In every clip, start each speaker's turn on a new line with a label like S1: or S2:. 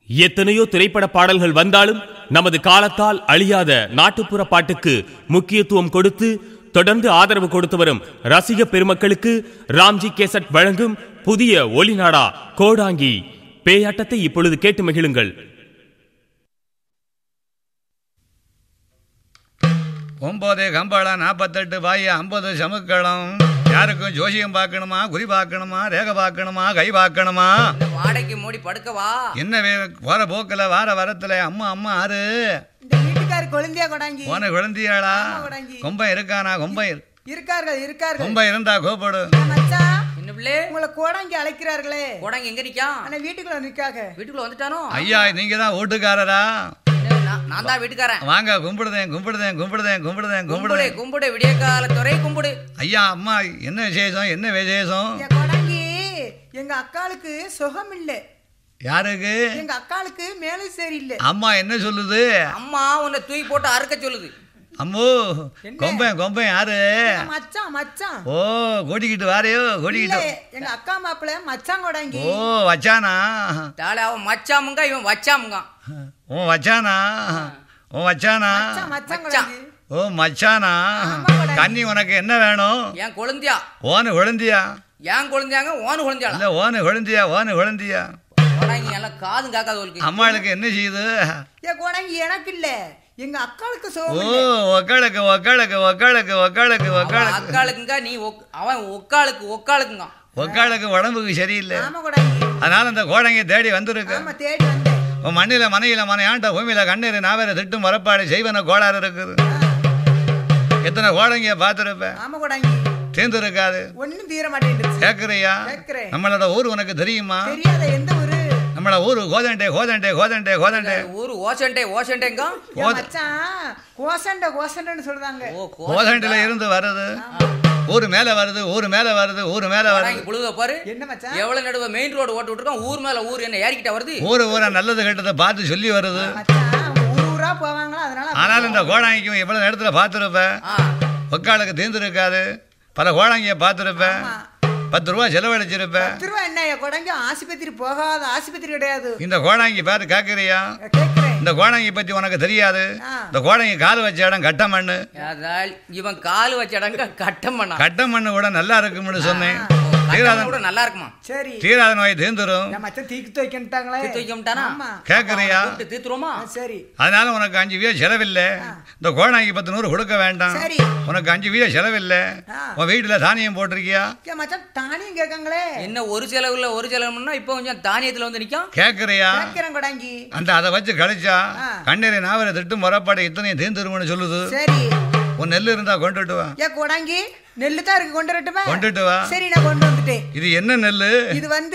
S1: எத்தனையோ திரைப்பட பாடல்கள் வந்தாலும் நமது காலத்தால் அழியாத நாட்டுப்புற பாட்டுக்கு முக்கியத்துவம் கொடுத்து தொடர்ந்து ஆதரவு கொடுத்து வரும் ரசிக பெருமக்களுக்கு ராம்ஜி கேசட் வழங்கும் புதிய ஒலிநாடா கோடாங்கி பேயாட்டத்தை இப்பொழுது கேட்டு மகிழுங்கள்
S2: ஒன்பது கம்பளம் நாற்பத்தெட்டு பாய் ஐம்பது சமுக்களம் யாருக்கும் ஜோசியம் பார்க்கணுமா குறி பார்க்கணுமா ரேகை பார்க்கணுமா கை பார்க்கணுமா
S3: இந்த வாடகைக்கு மூடி படுக்கவா
S2: என்ன வே- போற போக்கில் வார வரத்துல அம்மா அம்மா ஆறு
S4: இந்த வீட்டுக்கார் குழந்தையா கொடாங்கி
S2: போன குழந்தையாளா
S4: ஆமா, குழந்தை.
S2: கொம்பம் இருக்கானா கொம்பம் இரு-
S4: இருக்கார்கள் இருக்கார்கள்
S2: கொம்பம் இருந்தா கூப்பிடு
S4: ஏன் மச்சான்
S3: என்ன பிள்ளை
S4: உங்களை கோடாங்கி அழைக்கிறார்களே
S3: கோடாங்க எங்க நிக்கான்
S4: ஆனா வீட்டுக்குள்ள நிக்காக
S3: வீட்டுக்குள்ள வந்துட்டானோ
S2: ஐயா நீங்க தான் வீட்டுக்காரரா
S3: என்ன, நான்- நான் தான் வீட்டுக்காரன்
S2: வாங்க கும்பிடுதேன் கும்பிடுதேன் கும்பிடுதேன் கும்பிடுதேன்
S3: கும்பிடு
S2: கும்பிடுதேன்
S3: கும்பிடு விடிய காலத்துறை கும்பிடு
S2: ஐயா அம்மா என்ன விசேஷம் என்ன விசேஷம்
S4: ஏன் கொடாங்கி எங்க அக்காளுக்கு சுகம் இல்ல
S2: யாருக்கு
S4: எங்க அக்காளுக்கு மேலே சரியில்லை
S2: அம்மா என்ன சொல்லுது
S3: அம்மா உன்னை தூக்கி போட்டு அறுக்க சொல்லுது
S2: அம்மோ கொம்பன் கொம்பன் யாரு
S4: எங்க மச்சான் மச்சான்
S2: ஓ கூட்டிக்கிட்டு வாரையோ
S4: இல்ல
S2: கூட்டிக்கிட்டு
S4: எங்க அக்கா மாப்பிள்ள மச்சான் கொடாங்கி
S2: ஓ வச்சானா
S3: தாலே அவன் மச்சாமுங்க இவன் வச்சாமுங்க
S2: உன் வச்சானா உன் வச்சானா
S4: மச்சான் மச்சான்
S3: மச்சான்.
S4: கொடாங்கி
S2: ஓ மச்சானா
S4: ஆமா, கொடாங்கி.
S2: கன்னி உனக்கு என்ன வேணும்
S3: என் குழந்தையா
S2: ஓனு விழுந்தியா
S3: என் குழந்தையாங்க ஓனு குழந்தையாளா
S2: இல்ல ஓனு விழுந்தியா ஓனு விழுந்தியா
S3: கோடாங்க எல்லாம் காதும் காக்காதவளுக்கு
S2: அம்மாளுக்கு என்ன செய்யுது
S4: ஏன் கொடாங்கி எனக்கு இல்ல எங்க அக்காளுக்கு
S2: ஓ
S4: சுகம் இல்ல
S2: ஒக்காளுக்கு ஒக்காளுக்கு ஒக்காளுக்கு ஒக்காளுக்கு
S3: அவன்
S2: ஒக்காளுக்கு
S3: அக்காளுக்குங்க நீ ஒக்- அவன் ஒக்காளுக்கு ஒக்காளுக்குங்க
S2: ஒக்காளுக்கு உடம்புக்கு சரியில்லை
S4: ஆமா கொடாங்கி
S2: அதனால இந்த கோடங்க தேடி வந்திருக்கு
S4: ஆமா தேடி வந்தேன்
S2: உன் மண்ணில மனையில மனையாண்ட பூமியில கண்ணீர் நாவேற திட்டும் மரப்பாடு செய்வன கோளாறு இருக்குது எத்தனை கோடங்க பார்த்துருப்ப
S4: ஆமா கொடாங்கி
S2: தேர்ந்து இருக்காது
S4: ஒண்ணும் தீர மாட்டேங்குது
S2: கேக்குறியா
S4: கேக்குறேன்.
S2: நம்மளோட ஊர் உனக்கு தெரியுமா
S4: தெரியாத எந்த ஊரு
S2: நம்மள ஊரு கோதண்டே கோதண்டே கோதண்டே கோதண்டே
S3: ஊரு ஓசண்டே ஓசண்டேங்க
S4: என் மச்சான் கோசண்ட கோசண்டன்னு சொல்றாங்க
S3: ஓ
S2: கோதண்டில இருந்து வருது ஊரு மேல வருது ஊரு மேல வருது ஊரு மேல வருது
S3: கோடாங்கி புழுத பாரு
S4: என்ன மச்சான்
S3: எவ்வளவு நடுவ மெயின் ரோடு ஓட்டு விட்டுருக்கான் ஊர் மேல ஊர் என்ன ஏறிக்கிட்ட வருது
S2: ஊரு ஊரா நல்லது கெட்டதை பார்த்து சொல்லி வருது
S4: மச்சான் அவங்க ஊர் ஊரா போவாங்களா அதனால
S2: ஆனாலும் இந்த கோடாங்கிக்கும் எவ்வளவு நேரத்துல பார்த்துருப்ப
S3: ஆ
S2: ஒக்காளுக்கு தீர்ந்து இருக்காது பல கோடாங்கிய பார்த்துருப்ப பத்து ரூபா செலவழிச்சிருப்ப
S4: பத்து ரூபா என்ன கொடங்க ஆஸ்பத்திரி போகாத ஆஸ்பத்திரி கிடையாது
S2: இந்த கோடாங்கி பேரு கேக்குறியா
S4: கேக்குறேன்
S2: இந்த கோடாங்கி பத்தி உனக்கு தெரியாது
S4: ஆ.
S2: இந்த கோடாங்கி கால் வச்ச இடம் கட்ட மண்ணு
S3: அதால் இவன் கால் வச்ச இடங்க கட்டம் பண்ணான்
S2: கட்ட மண்ணு கூட நல்லா இருக்கும்னு சொன்னேன்
S3: கட்டம்
S2: தீராத
S3: கூட நல்லா இருக்குமா
S4: சரி
S2: தீராத நோய் தீர்ந்துரும்
S4: என் மச்சான் தீக்கு துவைக்கிட்டாங்களே
S3: தீர்த்து வைக்க மாட்டானா?
S4: ஆமா
S2: கேக்குறியா
S3: கூப்பிட்டு தீர்த்துருவோமா
S4: சரி
S2: அதனால உனக்கு அஞ்சு வீத செலவில்லை இந்த கோடாங்கி பத்து நூறு கொடுக்க வேண்டாம்
S4: சரி.
S2: உனக்கு அஞ்சு வீத செலவில்லை
S4: ஆ.
S2: உன் வீட்டுல தானியம் போட்டிருக்கியா
S4: என் மச்சான் தானியம் கேட்காங்களே
S3: என்ன ஒரு செலவுல ஒரு செலவுன்னா இப்போ கொஞ்சம் தானியத்துல வந்து நிக்கும்
S2: கேக்குறியா
S4: கேட்கிறேன் கொடாங்கி
S2: அந்த அதை வச்சு கழிச்சா
S4: ஆ.
S2: கண்ணீரை நாவரை திட்டு முறப்பாடு இத்தனையும் தீர்ந்துரும்னு சொல்லுது
S4: சரி
S2: உன் நெல் இருந்தா கொண்டுட்டு வா
S4: ஏன் கொடாங்கி நெல்லு தான் இருக்கு கொண்டு வரட்டுமா
S2: கொண்டுட்டு வா
S4: சரி நான் கொண்டு வந்துட்டேன்
S2: இது என்ன நெல்லு
S4: இது வந்து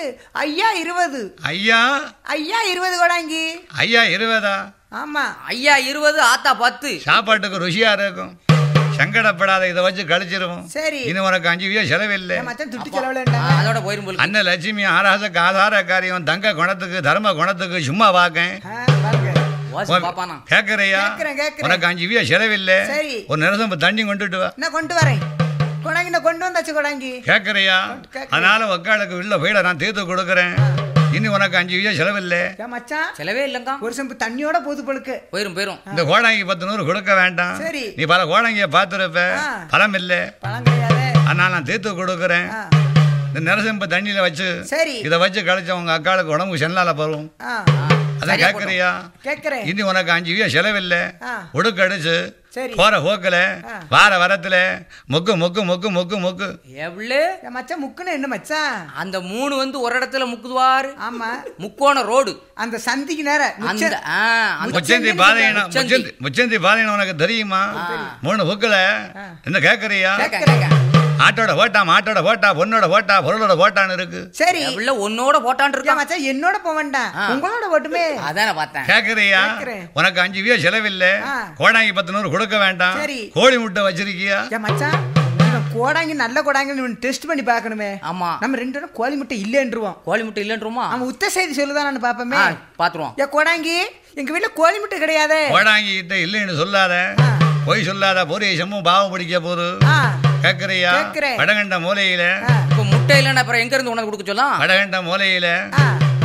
S4: ஐயா இருபது
S2: ஐயா
S4: ஐயா இருபது கொடாங்கி
S2: ஐயா இருபதா
S4: ஆமா
S3: ஐயா இருபது ஆத்தா பத்து
S2: சாப்பாட்டுக்கு ருசியா இருக்கும் சங்கடப்படாத இதை வச்சு கழிச்சிருவோம்
S4: சரி
S2: இனி உனக்கு அஞ்சு வீத செலவில்லை
S4: என் மச்சான் துட்டு
S3: ஆ,
S4: செலவுல
S3: அதோட போயிரும் போல
S2: அண்ணன் லட்சுமி ஆராசக்கு ஆதார காரியம் தங்க குணத்துக்கு தர்ம குணத்துக்கு சும்மா வாக்கேன்
S4: பாருங்க
S3: வாசி பாப்பானா
S2: கேக்குறியா
S4: கேக்குறேன், கேக்குறேன்.
S2: உனக்கு அஞ்சு வீத செலவில்லை
S4: சரி.
S2: ஒரு நிரசம் தண்ணி கொண்டுட்டு வா
S4: நான் கொண்டு வரேன் கொடாங்கி நான் கொண்டு வந்தாச்சு கொடாங்கி
S2: கேக்குறியா
S4: கேக்குறேன்.
S2: அதனால ஒக்காளுக்கு உள்ள போயிட நான் தீர்த்து கொடுக்குறேன் இனி உனக்கு அஞ்சு வீத செலவில்லை
S4: ஏன் மச்சான்
S3: செலவே இல்லைங்க
S4: ஒரு செம்பு தண்ணியோட போது பழுக்கு
S3: போயிரும் போயிரும்
S2: இந்த கோடாங்கி பத்து நூறு கொடுக்க வேண்டாம்
S4: சரி.
S2: நீ பல கோடாங்கிய பார்த்துருப்ப
S4: ஆ.
S2: பழம் இல்லை
S4: பழம் கிடையாது
S2: அதனால நான் தீர்த்து கொடுக்குறேன்
S4: ஆ,
S2: இந்த நிரசம்பு தண்ணியில வச்சு
S4: சரி
S2: இதை வச்சு கழிச்ச உங்க அக்காளுக்கு உடம்பு சென்னால பரும்
S4: ஆ
S2: அதான் கேக்குறியா
S4: கேட்கிறேன்
S2: இனி உனக்கு அஞ்சு வீத செலவில்லை
S4: ஆ
S2: உடுக்கடிச்சு
S4: சரி
S2: போற போக்குல
S4: ஆ.
S2: வார வரத்துல மொக்கு மொக்கு மொக்கு மொக்கு மொக்கு
S3: எவ்வளவு
S4: என் மச்சான் முக்குன்னு என்ன மச்சான்
S3: அந்த மூணு வந்து ஒரு இடத்துல முக்குதுவாரு
S4: ஆமா
S3: முக்கோண ரோடு
S4: அந்த சந்திக்கு நேர
S3: அந்த ஆ, அந்த
S2: முச்சந்தி பாதையினம்
S3: முச்சந்தி.
S2: முச்சந்தி முச்சந்தி பாதையினம் உனக்கு தெரியுமா மூணு புக்கில் என்ன கேட்கறியா
S3: கேக்க, கேக்க.
S2: ஆட்டோட போட்டா மாட்டோட போட்டா பொண்ணோட போட்டா பொருளோட போட்டான்னு இருக்கு
S4: சரி
S3: எவ்வளவு ஒன்னோட போட்டான்
S4: என்
S3: இருக்கான்
S4: மச்சான் என்னோட போக வேண்டாம்
S3: ஆ.
S4: உங்களோட ஓட்டுமே
S3: அதானே பார்த்தேன்
S2: கேட்கறியா
S4: கேட்கிறேன்.
S2: உனக்கு அஞ்சு வீத செலவில்லை
S4: ஆ.
S2: கோடாங்கி பத்து நூறு கொடுக்க வேண்டாம்
S4: சரி.
S2: கோழி முட்டை வச்சிருக்கியா
S4: என் மச்சான் இவன் கோடாங்கி நல்ல கோடாங்கன்னு டெஸ்ட் பண்ணி பார்க்கணுமே
S3: ஆமா
S4: நம்ம ரெண்டு பேரும் கோழி முட்டை இல்லைன்றுவோம்
S3: கோழி முட்டை இல்லைன்றோமா
S4: அவன் உத்த செய்தி சொல்லுதான் பாப்போமே
S3: ஆ, பாத்துருவோம்
S4: ஏ கோடாங்கி எங்க வீட்டுல கோழி முட்டை கிடையாதே
S2: கோடாங்கி கிட்ட இல்லைன்னு சொல்லாத
S4: ஆ.
S2: பொய் சொல்லாத பொரிய சம்மும் பாவம் பிடிக்க போது
S4: ஆ
S2: கேட்கறியா
S4: கேட்கிறேன்.
S2: வடகண்ட மூலையில
S4: ஆ,
S3: இப்ப முட்டை இல்லைன்னா அப்புறம் எங்க இருந்து உனக்கு கொடுக்க சொல்லலாம்
S2: வடகண்ட மூலையில
S4: ஆ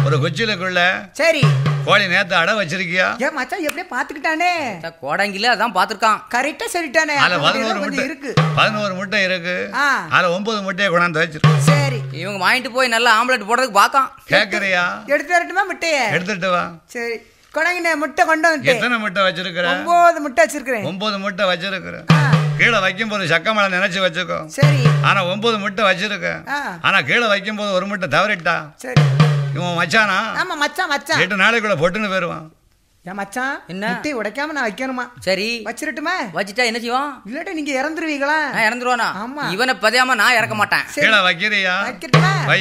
S2: ஒரு குச்சிலுக்குள்ள
S4: சரி
S2: கோழி நேத்து அடை வச்சிருக்கியா
S4: ஏன் மச்சான் எப்படியே பாத்துக்கிட்டானே
S3: கோடாங்கில அதான் பாத்திருக்கான்
S4: கரெக்டா சொல்லிட்டானே
S2: அதுல
S4: அப்ப
S2: பதினோரு
S4: கொஞ்சம்
S2: முட்டை
S4: இருக்கு
S2: பதினோரு முட்டை இருக்கு
S4: ஆ.
S2: அதுல ஒன்பது முட்டையை கொண்டாந்து வச்சிருக்கு
S4: சரி
S3: இவங்க வாங்கிட்டு போய் நல்லா ஆம்லெட் போடுறதுக்கு பாக்கான்
S2: கேக்குறியா
S4: எடுத்து வரட்டுமா முட்டைய
S2: எடுத்துட்டு வா
S4: சரி கொடாங்கின முட்டை கொண்டு வந்துட்டேன்
S2: எத்தனை முட்டை வச்சிருக்கிற
S4: ஒன்பது முட்டை வச்சிருக்கிறேன்
S2: ஒன்பது முட்டை வச்சிருக்கிற
S4: ஆ,
S2: கீழே வைக்கும் போது சக்கமலை நினைச்சு வச்சுக்கோ
S4: சரி
S2: ஆனா ஒன்பது முட்டை வச்சிருக்க
S4: ஆ.
S2: ஆனா கீழே வைக்கும் போது ஒரு முட்டை தவறிட்டா
S4: சரி
S2: இவன் மச்சானா
S4: ஆமா மச்சான் மச்சான்
S2: எட்டு நாளைக்குள்ள பொட்டுன்னு போயிருவான்
S4: ஏன் மச்சான்
S3: என்ன?
S4: முட்டையை உடைக்காம நான் வைக்கணுமா
S3: சரி
S4: வச்சிரட்டுமா
S3: வச்சுட்டா என்ன செய்வான்
S4: இல்லாட்டி நீங்க இறந்துருவீங்களா
S3: நான் இறந்துருவானா
S4: ஆமா.
S3: இவனை பதியாம நான் இறக்க மாட்டேன்
S4: சரி
S2: கீழே வைக்கிறியா
S4: வைக்கட்டுமா
S2: வை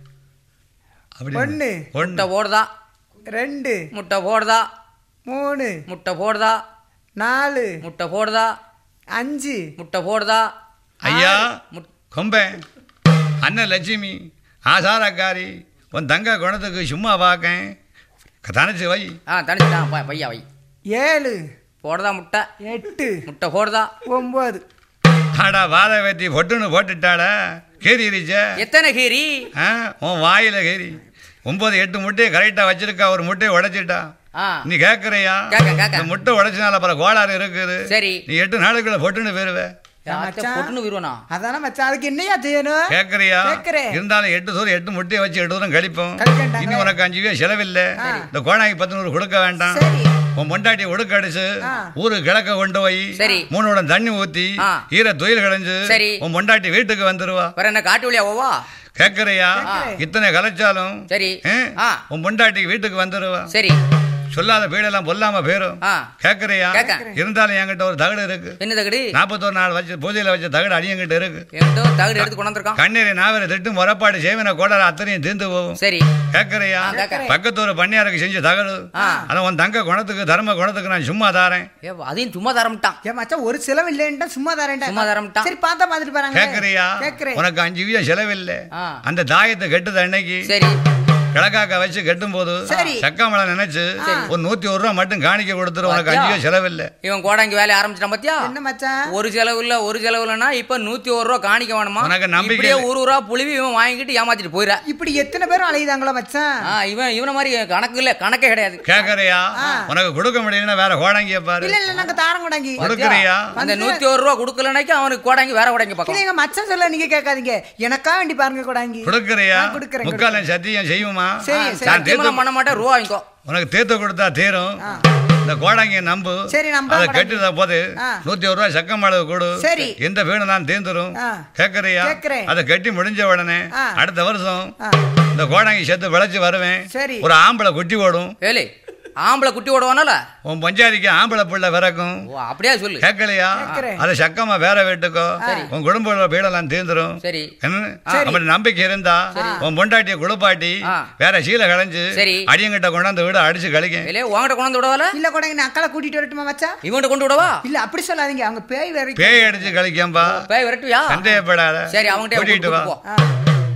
S2: அப்படி
S4: ஒண்ணு
S2: ஒண்ணு
S3: முட்டை போடுதா
S4: ரெண்டு
S3: முட்டை போடுதா
S4: மூணு
S3: முட்டை போடுதா
S4: நாலு
S3: முட்டை போடுதா
S4: அஞ்சு
S3: முட்டை போடுதா
S2: ஐயா
S3: முட்-
S2: கொம்பேன் அண்ணன் லட்சுமி ஆசாரக்காரி உன் தங்க குணத்துக்கு சும்மா பார்க்கேன் தனிச்சு வை
S3: ஆ தனிச்சுட்டான் பா பையா வை
S4: ஏழு
S3: போடுதா முட்டை
S4: எட்டு
S3: முட்டை போடுதா
S4: ஒன்பது
S2: ஆடா வாத வெட்டி பொட்டுன்னு போட்டுட்டாட கேறிடுச்சே
S3: எத்தனை கீரி
S2: ஆ உன் வாயில கேரி ஒன்பது எட்டு முட்டையை கரெக்டாக வச்சிருக்கா ஒரு முட்டையை உடைச்சிட்டா
S3: ஆ
S2: நீ கேட்குறியா
S3: கேட்கேன், கேட்கேன்.
S2: இந்த முட்டை உடைச்சனால அப்புறம் கோளாறு இருக்குது
S3: சரி
S2: நீ எட்டு நாளுக்குள்ள பொட்டுன்னு போயிருவே
S3: யார்கிட்ட பொட்டுன்னு விருவனா
S4: அதானே மச்சான் அதுக்கு என்னையா செய்யணும்
S2: கேட்குறியா
S4: கேட்கிறேன்.
S2: இருந்தாலும் எட்டு சோறு எட்டு முட்டையை வச்சு எட்டு தூரம் கழிப்போம்
S4: கழிக்கண்டாங்க.
S2: இன்னும் உனக்கு அஞ்சு ரூபா செலவில்லை இந்த கோணாய்க்கு பத்து நூறு கொடுக்க வேண்டாம்
S4: சரி
S2: உன் பொண்டாட்டி ஒடுக்க அடிச்சு
S4: ஆ.
S2: ஊரு கிழக்க கொண்டு போய்
S3: சரி.
S2: மூணு உடன் தண்ணி ஊத்தி
S3: ஆ.
S2: ஈர துயில் களைஞ்சு
S3: சரி.
S2: உன் பொண்டாட்டி வீட்டுக்கு வந்துருவா
S3: வேற என்ன காட்டு வழியா ஓவா
S2: கேக்குறியா
S4: கேக்குறேன்.
S2: இத்தனை கலைச்சாலும்
S3: சரி
S2: ஆ?
S3: ஆ
S2: உன் பொண்டாட்டிக்கு வீட்டுக்கு வந்துருவா
S3: சரி
S2: சொல்லாத வீடெல்லாம் பொல்லாம போயிரும்
S3: ஆ
S2: கேக்குறியா
S3: கேக்கேன்.
S2: இருந்தாலும் என்கிட்ட ஒரு தகடு இருக்கு
S3: என்ன தகடு
S2: நாற்பத்தோரு நாள் வச்சு பூஜையில வச்ச தகடு அடியங்கிட்ட இருக்கு
S3: என்கிட்ட ஒரு தகடு எடுத்து கொண்டாந்துருக்கான்
S2: கண்ணீரை நாவரை திட்டு முறப்பாடு செய்வன கோடர அத்தனையும் தீர்ந்து போகும்
S3: சரி
S2: கேக்குறியா
S3: ஆ, கேக்குறேன்.
S2: பக்கத்தூர் பண்ணையாருக்கு செஞ்ச தகடு
S3: ஆ.
S2: ஆனா உன் தங்க குணத்துக்கு தர்ம குணத்துக்கு நான் சும்மா தாரேன்
S3: ஏ அதையும் சும்மா தரமிட்டான்
S4: ஏன் மச்சான் ஒரு செலவு இல்லைன்ட்டா சும்மா தரேன்டா
S3: சும்மா தரேன்ட்டான்.
S4: சரி பார்த்தா பார்த்துட்டு போறாங்க
S2: கேக்குறியா
S4: கேக்குறேன்
S2: உனக்கு அஞ்சு வீதம் செலவில்லை
S3: ஆ
S2: அந்த தாயத்தை கட்டுது அன்னைக்கு
S3: சரி
S2: கிழக்காக்க வச்சு கட்டும் போது
S4: சரி.
S2: சக்காமலை நினைச்சு ஒரு நூத்தி ஒரு ரூபா மட்டும் காணிக்க கொடுத்துரு உனக்கு அஞ்சு
S3: பாத்தியா?
S2: வீதம் செலவில்லை
S3: இவன் கோடாங்கி வேலையை ஆரம்பிச்சிட்டான் பாத்தியா
S4: என்ன மச்சான்
S3: ஒரு செலவு இல்ல ஒரு செலவு இல்லைன்னா இப்ப நூத்தி ஒரு ரூபா காணிக்க வேணுமா
S2: உனக்கு நம்பிக்கை
S3: இப்படியே
S2: இல்லை.
S3: ஒரு ரூபா புழுவி இவன் வாங்கிட்டு ஏமாத்திட்டு போயிட
S4: இப்படி எத்தனை பேரும் அலையுதாங்களா மச்சான்
S3: ஆ இவன் இவன மாதிரி கணக்கு இல்ல கணக்கே கிடையாது
S2: கேக்குறியா உனக்கு கொடுக்க முடியலன்னா வேற கோடங்கிய பாரு
S4: இல்ல இல்ல நாங்க தாரம் கொடாங்கி
S2: கொடுக்குறியா
S3: அந்த
S4: வந்து-
S3: நூத்தி ஒரு ரூபா கொடுக்கலனாக்கி அவனுக்கு கோடாங்கி வேற கோடாங்கி
S4: இல்ல
S3: பார்க்கலாம்
S4: எங்க மச்சான் சொல்ல நீங்க கேட்காதீங்க எனக்கா வேண்டி பாருங்க கொடாங்கி
S2: கொடுக்குறியா
S4: ஆ, கொடுக்குறேன்,
S2: முக்கால சத்தியம் செய்யுமா
S4: சரி, சரி.
S2: நான் தீர்த்து
S3: சத்தியமெல்லாம் பண்ண மாட்டேன் ரூபா வாங்கிக்கோ
S2: உனக்கு தீர்த்து கொடுத்தா தீரும் இந்த கோடாங்கிய நம்பு
S4: சரி, நம்புறேன்
S2: அதை
S4: கோடாங்கி.
S2: கட்டுத போது
S4: ஆ.
S2: நூத்தி ஒரு ரூபாய் சக்கம் அளவு கொடு
S4: சரி.
S2: எந்த வீடு நான் தீர்ந்துரும்
S4: ஆ.
S2: கேக்குறியா
S4: கேக்குறேன்.
S2: அதை கட்டி முடிஞ்ச உடனே
S4: ஆ.
S2: அடுத்த வருஷம்
S4: ஆ,
S2: இந்த கோடாங்கி சேர்த்து விளைச்சு வருவேன்
S4: சரி.
S2: ஒரு ஆம்பளை குட்டி ஓடும்
S3: ஏலே ஆம்பளை குட்டி ஓடுவானால
S2: உன் பஞ்சாதிக்கு ஆம்பளை பிள்ளை பிறக்கும்
S3: ஓ அப்படியே சொல்லு
S2: கேட்கலையா
S4: கேக்குறேன்.
S2: அதை சக்கமா வேற வீட்டுக்கோ உன் குடும்ப வீடெல்லாம் தீர்ந்துரும்
S3: சரி
S2: என்ன அப்படி நம்பிக்கை இருந்தா உன் பொண்டாட்டிய குளிப்பாட்டி
S3: ஆ.
S2: வேற சீலை களைஞ்சு
S3: சரி.
S2: அடியங்கிட்ட கொண்டாந்து வீட அடிச்சு கழிக்க
S3: ஏலே உங்ககிட்ட கொண்டாந்து விடவால
S4: இல்ல கொடாங்கி நான் அக்கால கூட்டிட்டு வரட்டுமா மச்சான்
S3: இவன்கிட்ட கொண்டு விடவா
S4: இல்ல அப்படி சொல்லாதீங்க அவங்க பேய் வேற
S2: பேய் அடிச்சு கழிக்கம்பா
S3: பேய் விரட்டுவியா
S2: சந்தேகப்படாத
S3: சரி அவன்கிட்ட
S2: கூட்டிட்டு வா
S3: போ
S4: ஆ,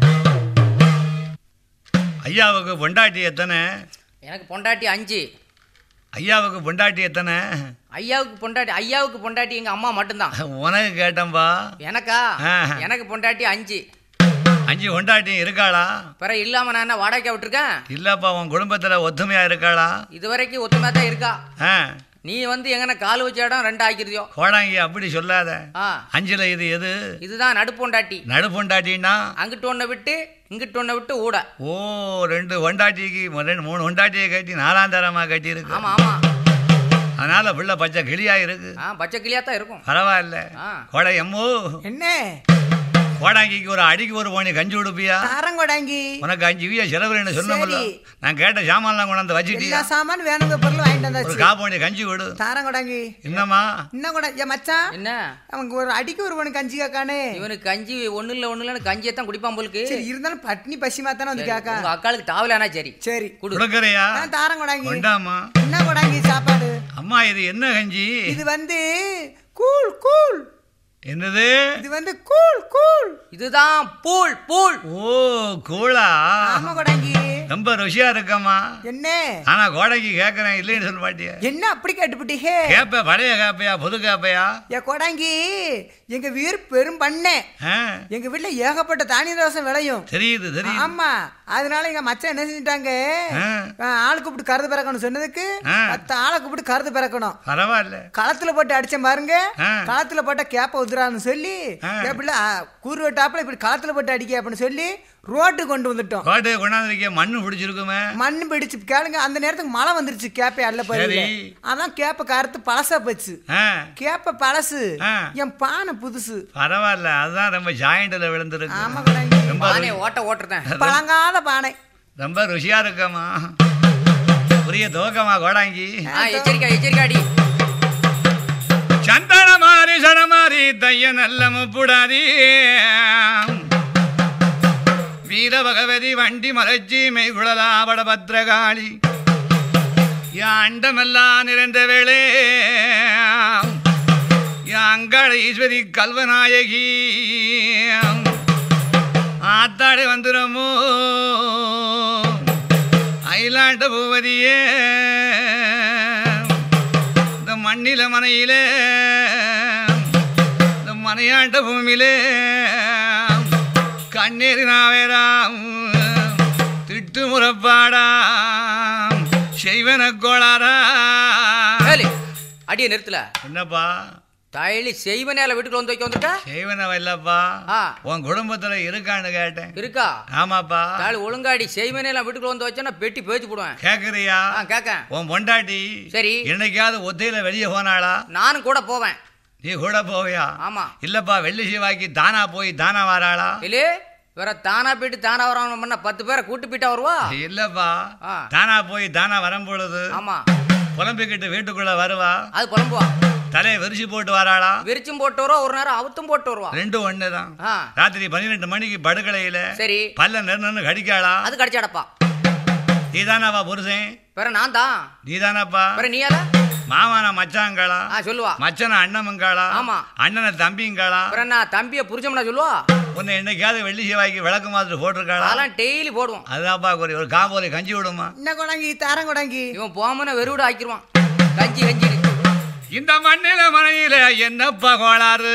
S2: ஐயாவுக்கு பொண்டாட்டி எத்தனை
S3: எனக்கு பொண்டாட்டி அஞ்சு
S2: ஐயாவுக்கு பொண்டாட்டி எத்தனை
S3: ஐயாவுக்கு பொண்டாட்டி ஐயாவுக்கு பொண்டாட்டி எங்க அம்மா மட்டும்தான்
S2: உனக்கு கேட்டம்பா
S3: எனக்கா
S2: ஆ.
S3: எனக்கு பொண்டாட்டி அஞ்சு
S2: அஞ்சு பொண்டாட்டி இருக்காளா
S3: பிற இல்லாம நான் என்ன வாடகை விட்டுருக்கேன்
S2: இல்லப்பா உன் குடும்பத்துல ஒத்துமையா இருக்காளா
S3: இது வரைக்கும் ஒத்துமையா தான் இருக்கா
S2: ஆ
S3: நீ வந்து எங்கன கால் வச்ச இடம் ரெண்டு ஆக்கிருதியோ
S2: கோடாங்கி அப்படி சொல்லாத
S3: ஆ
S2: அஞ்சுல இது எது
S3: இதுதான் நடுப்பொண்டாட்டி
S2: நடு பொண்டாட்டின்னா
S3: அங்கிட்டு ஒன்றை விட்டு இங்கிட்டு ஒன்றை விட்டு ஊட
S2: ஓ ரெண்டு பொண்டாட்டிக்கு மொ- ரெண்டு மூணு பொண்டாட்டியை கட்டி நாலாம் தரமா கட்டி இருக்கு
S3: ஆமா ஆமா
S2: அதனால பிள்ளை பச்சை கிளியா இருக்கு
S3: ஆ பச்சை கிளியா தான் இருக்கும்
S2: பரவாயில்ல
S3: ஆ
S2: கோடை எம்மோ
S4: என்ன
S2: கோடாங்கிக்கு ஒரு அடிக்கு ஒரு போனி கஞ்சி கொடுப்பியா
S4: தாரம் கொடாங்கி
S2: உனக்கு அஞ்சு வீய செலவுன்னு சொன்னோம்ல
S4: சரி.
S2: நான் கேட்ட சாமான்லாம் கொண்டாந்து
S4: எல்லா
S2: வச்சுட்டியா
S4: சாமான் வேணுங்க பொருள் வாங்கிட்டு
S2: ஒரு
S4: வந்தாச்சு
S2: காப்போனி கஞ்சி கொடு
S4: தாரம் கொடாங்கி
S2: என்னம்மா
S4: என்ன கூட ஏன் மச்சான்
S3: என்ன
S4: அவங்க ஒரு அடிக்கு ஒரு பொண்ணு கஞ்சி காக்கானே
S3: இவனுக்கு கஞ்சி ஒண்ணு இல்ல ஒண்ணு இல்லன்னு கஞ்சியை தான் குடிப்பான் போலுக்கு
S4: சரி இருந்தாலும் பட்னி பசிமா தானே வந்து
S3: சரி,
S4: காக்கா
S3: உங்க அக்காளுக்கு டாவலானா சரி
S4: சரி
S3: குடு
S2: கொடுக்கறியா
S4: நான் தாரம் கொடாங்கி
S2: கொண்டாமா
S4: என்ன கொடாங்கி சாப்பாடு
S2: அம்மா இது என்ன கஞ்சி
S4: இது வந்து கூல் கூல்
S2: என்னது
S4: இது வந்து கூல் கூல்
S3: இதுதான் பூல் பூல்
S2: ஓ கூழா
S4: ஆமா கோடாங்கி
S2: ரொம்ப ருசியா இருக்கம்மா
S4: என்ன
S2: ஆனா கோடைக்கு கேக்குறேன் இல்லைன்னு சொல்ல மாட்டியா
S4: என்ன அப்படி கேட்டுப்பிட்டீங்க
S2: கேப்ப பழைய கேப்பையா புது கேப்பையா
S4: ஏ கோடாங்கி எங்க வீர் பெரும் பண்ணே
S2: ஆ,
S4: எங்க வீட்டுல ஏகப்பட்ட தானிய தோசை விளையும்
S2: தெரியுது தெரியுது
S4: ஆமா அதனால எங்க மச்சான் என்ன செஞ்சிட்டாங்க
S2: ஆ.
S4: ஆ, ஆள் கூப்பிட்டு கருது பிறக்கணும் சொன்னதுக்கு
S2: ஆ.
S4: பத்து ஆளை கூப்பிட்டு கருது பிறக்கணும்
S2: பரவாயில்ல
S4: களத்துல போட்டு அடிச்சேன் பாருங்க
S2: ஆ.
S4: களத்துல போட்ட கேப்ப உதுறான்னு சொல்லி
S2: ஆ.
S4: எப்படில கூறு வெட்டாப்புல இப்படி களத்துல போட்டு அடிக்க அப்படின்னு சொல்லி ரோட்டு கொண்டு வந்துட்டோம்
S2: கோட்டையை கொண்டாந்துருக்கே மண்ணு பிடிச்சிருக்குமே
S4: மண்ணு பிடிச்சு கேளுங்க அந்த நேரத்துக்கு மழை வந்துருச்சு கேப்பை அல்ல பாருங்க
S2: சரி.
S4: அதான் கேப்ப கருத்து பழசா போச்சு
S2: ஆ,
S4: கேப்ப பழசு
S2: ஆ.
S4: என் பானை புதுசு
S2: பரவாயில்ல அதுதான் ரொம்ப ஜாயிண்ட்ல விழுந்திருக்கு
S4: ஆமா கடாங்கி
S2: ரொம்ப
S3: பானை ஓட்ட ஓட்டுறேன்
S4: பழங்காத பானை
S2: ரொம்ப ருசியா இருக்கம்மா புரிய துவக்கமா கோடாங்கி
S3: ஆ எச்சரிக்கை எச்சரிக்கை அடி
S2: சந்தன மாறி சடமாரி தைய நல்ல முப்புடாதி வீர பகவதி வண்டி மலர்ச்சி மெய்குழலாபட பத்ரகாளி யாண்டமெல்லாம் நிறைந்த வேளே யாங்கள ஈஸ்வரி கல்வநாயகி ஆத்தாடு வந்துடுமோ அயிலாண்ட பூவதியே இந்த மண்ணில மனையிலே இந்த மனையாண்ட பூமியிலே கண்ணீர் நாவேராம் திட்டு முறப்பாடாம் செய்வன கோளாரா
S3: ஏலி, அடியை நிறுத்தல
S2: என்னப்பா
S3: தயலி செய்வனேல வீட்டுக்குள்ள வந்து வைக்க வந்துட்ட
S2: செய்வன இல்லப்பா
S3: ஆ.
S2: உன் குடும்பத்துல இருக்கான்னு கேட்டேன்
S3: இருக்கா
S2: ஆமாப்பா
S3: தாலி ஒழுங்காடி செய்வனேல வீட்டுக்குள்ள வந்து வச்சா பெட்டி பேச்சு போடுவேன்
S2: கேக்குறியா
S3: ஆ கேக்க
S2: உன் பொண்டாட்டி
S3: சரி
S2: என்னைக்காவது ஒத்தையில வெளியே போனாளா
S3: நானும் கூட போவேன்
S2: நீ கூட போவியா
S3: ஆமா
S2: இல்லப்பா வெள்ளி சிவாக்கி தானா போய் தானா வராளா
S3: இல்லே வேற தானா போயிட்டு தானா வராம பண்ண பத்து பேரை கூட்டு போயிட்டா வருவா
S2: இல்லப்பா
S3: ஆ.
S2: தானா போய் தானா வரும் பொழுது
S3: ஆமா
S2: புலம்பிக்கிட்டு வீட்டுக்குள்ள வருவா
S3: அது புலம்புவா
S2: தலையை விரிச்சு போட்டு வராளா
S3: விரிச்சும் போட்டு வருவா ஒரு நேரம் அவுத்தும் போட்டு வருவா
S2: ரெண்டும் ஒண்ணுதான்
S3: ஆ
S2: ராத்திரி பன்னிரெண்டு மணிக்கு படுக்கலையில
S3: சரி
S2: பல்ல நிறனு கடிக்காளா
S3: அது கடிச்சாடப்பா
S2: நீதானாப்பா புருஷன்
S3: வேற நான் தான்
S2: நீதானப்பா
S3: வேற நீயால
S2: மாமான மச்சாங்காளா
S3: ஆ சொல்லுவா
S2: மச்சனை அண்ணமங்காளா
S3: ஆமா.
S2: அண்ணனை தம்பிங்காளா
S3: வேற நான் தம்பிய புரிச்சோம்னா சொல்லுவா
S2: உன்னை என்னைக்காவது வெள்ளி சிவாய்க்கு விளக்கு மாதிரி போட்டிருக்காளா
S3: அதெல்லாம் டெய்லி போடுவோம்
S2: அதுதான்ப்பா ஒரு ஒரு காம்போலி கஞ்சி விடுமா
S4: என்ன கொடாங்கி தாரம் கொடாங்கி
S3: இவன் போமன வெறுவிட ஆக்கிருவான் கஞ்சி கஞ்சி
S2: இந்த மண்ணில மனையில என்னப்பா கோளாறு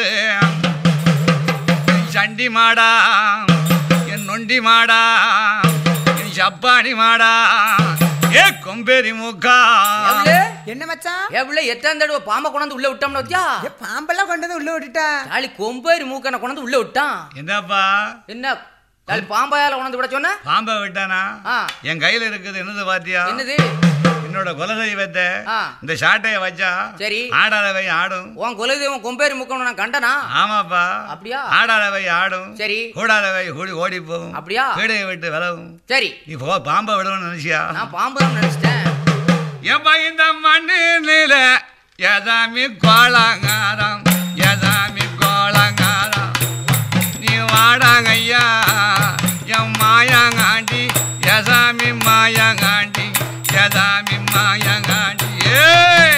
S2: என் சண்டி மாடா என் நொண்டி மாடா என் சப்பாணி மாடா ஏ கொம்பேரி மூக்கா
S3: எவ்வளவு
S4: என்ன மச்சான்
S3: எவ்வளவு எத்தனை தடவை பாம்பை கொண்டாந்து உள்ள விட்டோம்னு வச்சா
S4: ஏ பாம்பெல்லாம் கொண்டு வந்து உள்ள விட்டுட்டா
S3: தாலி கொம்பேரி மூக்கனை கொண்டாந்து உள்ள விட்டான்
S2: என்னப்பா
S3: என்ன தாலி பாம்பாயால கொண்டாந்து விட சொன்ன
S2: பாம்பை விட்டானா
S3: ஆ
S2: என் கையில இருக்குது என்னது பாத்தியா
S3: என்னது
S2: என்னோட குலதெய்வத்தை
S3: ஆ.
S2: இந்த சாட்டைய வச்சா
S3: சரி.
S2: ஆடாதவை ஆடும்
S3: உன் குலதெய்வம் கொம்பேரி மூக்கனை நான் கண்டனா
S2: ஆமாப்பா
S3: அப்படியா
S2: ஆடாதவை ஆடும்
S3: சரி
S2: கூடாதவை ஓடி ஓடி போகும்
S3: அப்படியா
S2: வீடையை விட்டு விலகும்
S3: சரி
S2: நீ போ பாம்பை விடணும்னு நினைச்சியா
S3: நான் பாம்பு தான் நினைச்சிட்டேன்
S2: எப்ப இந்த மண்ணில எதாமி கோளாங்காரம் எதாமி கோளாங்காரம் நீ வாடாங்கய்யா என் மாயாங்காண்டி எதாமி மாயாங்காண்டி எதாமி மாயாங்காண்டி ஏ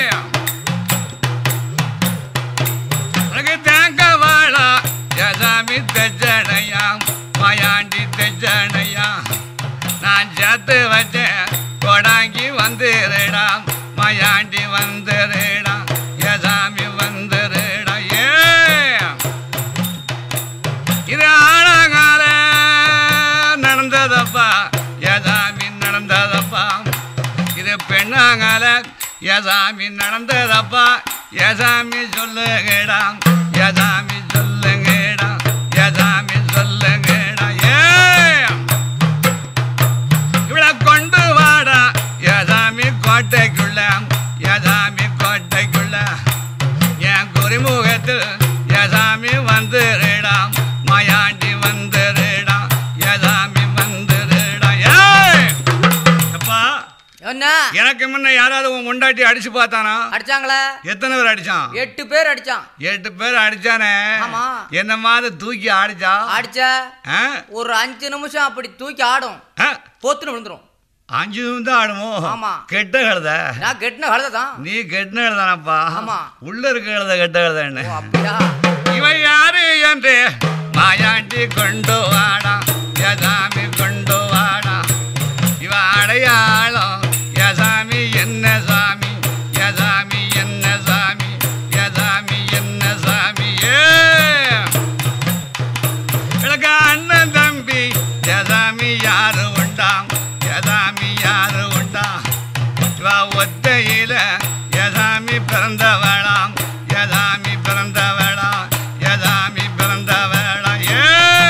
S2: உனக்கு தேங்க வாழா எதாமி தெஜனையா மாயாண்டி தெஜனையா நான் சேர்த்து வச்சேன் கொடாங்கி வந்துடுடாம் மாயாண்டி வந்துடுடாம் எதாமி வந்துடுடா ஏ இது ஆழங்கால நடந்ததப்பா எதாமி நடந்ததப்பா இது பெண்ணாங்கால எதாமி நடந்ததப்பா எதாமி சொல்லுங்கடாம் எதாமி சொல்லுங்கடாம் எதாமி சொல்லுங்கடா ஏ இவளை கொண்டு வாடா எதாமி கோட்டைக்குள்ள எதாமி கோட்டைக்குள்ள என் குறிமுகத்தில் எதாமி வந்துடுடாம் மாயாண்டி வந்துடுடாம் எதாமி வந்துடுடா ஏய் அப்பா
S3: என்ன
S2: எனக்கு முன்ன யாராவது உன் முண்டாட்டி அடிச்சு பார்த்தானா
S3: அடிச்சாங்களே
S2: எத்தனை பேர் அடிச்சான்
S3: எட்டு பேர் அடிச்சான்
S2: எட்டு பேர் அடிச்சானே
S3: ஆமா.
S2: என்ன மாதிரி தூக்கி அடிச்சா
S3: அடிச்ச
S2: ஆ?
S3: ஒரு அஞ்சு நிமிஷம் அப்படி தூக்கி ஆடும்
S2: ஆ?
S3: பொத்துன்னு விழுந்துரும்
S2: அஞ்சு தான் ஆடுமோ
S3: ஆமா.
S2: கெட்ட கழுத
S3: நான் கெட்டின கழுதை தான்
S2: நீ கெட்டின எழுதானப்பா
S3: ஆமா.
S2: உள்ள இருக்க எழுத கெட்ட எழுத என்ன
S3: ஓ அப்படியா
S2: இவ யாரு என்று மாயாண்டி கொண்டு வாடா யசாமி கொண்டு வாடா இவ அடையாளம் யசாமி என்ன சாமி யசாமி என்ன சாமி யசாமி என்ன சாமி ஏ எனக்கு அண்ணன் தம்பி யசாமி யாரு உண்டாம் யசாமி யாரு உண்டாம் இவ ஒத்தையில யசாமி பிறந்தவளாம் யசாமி பிறந்தவளாம் யசாமி பிறந்தவளாம் ஏ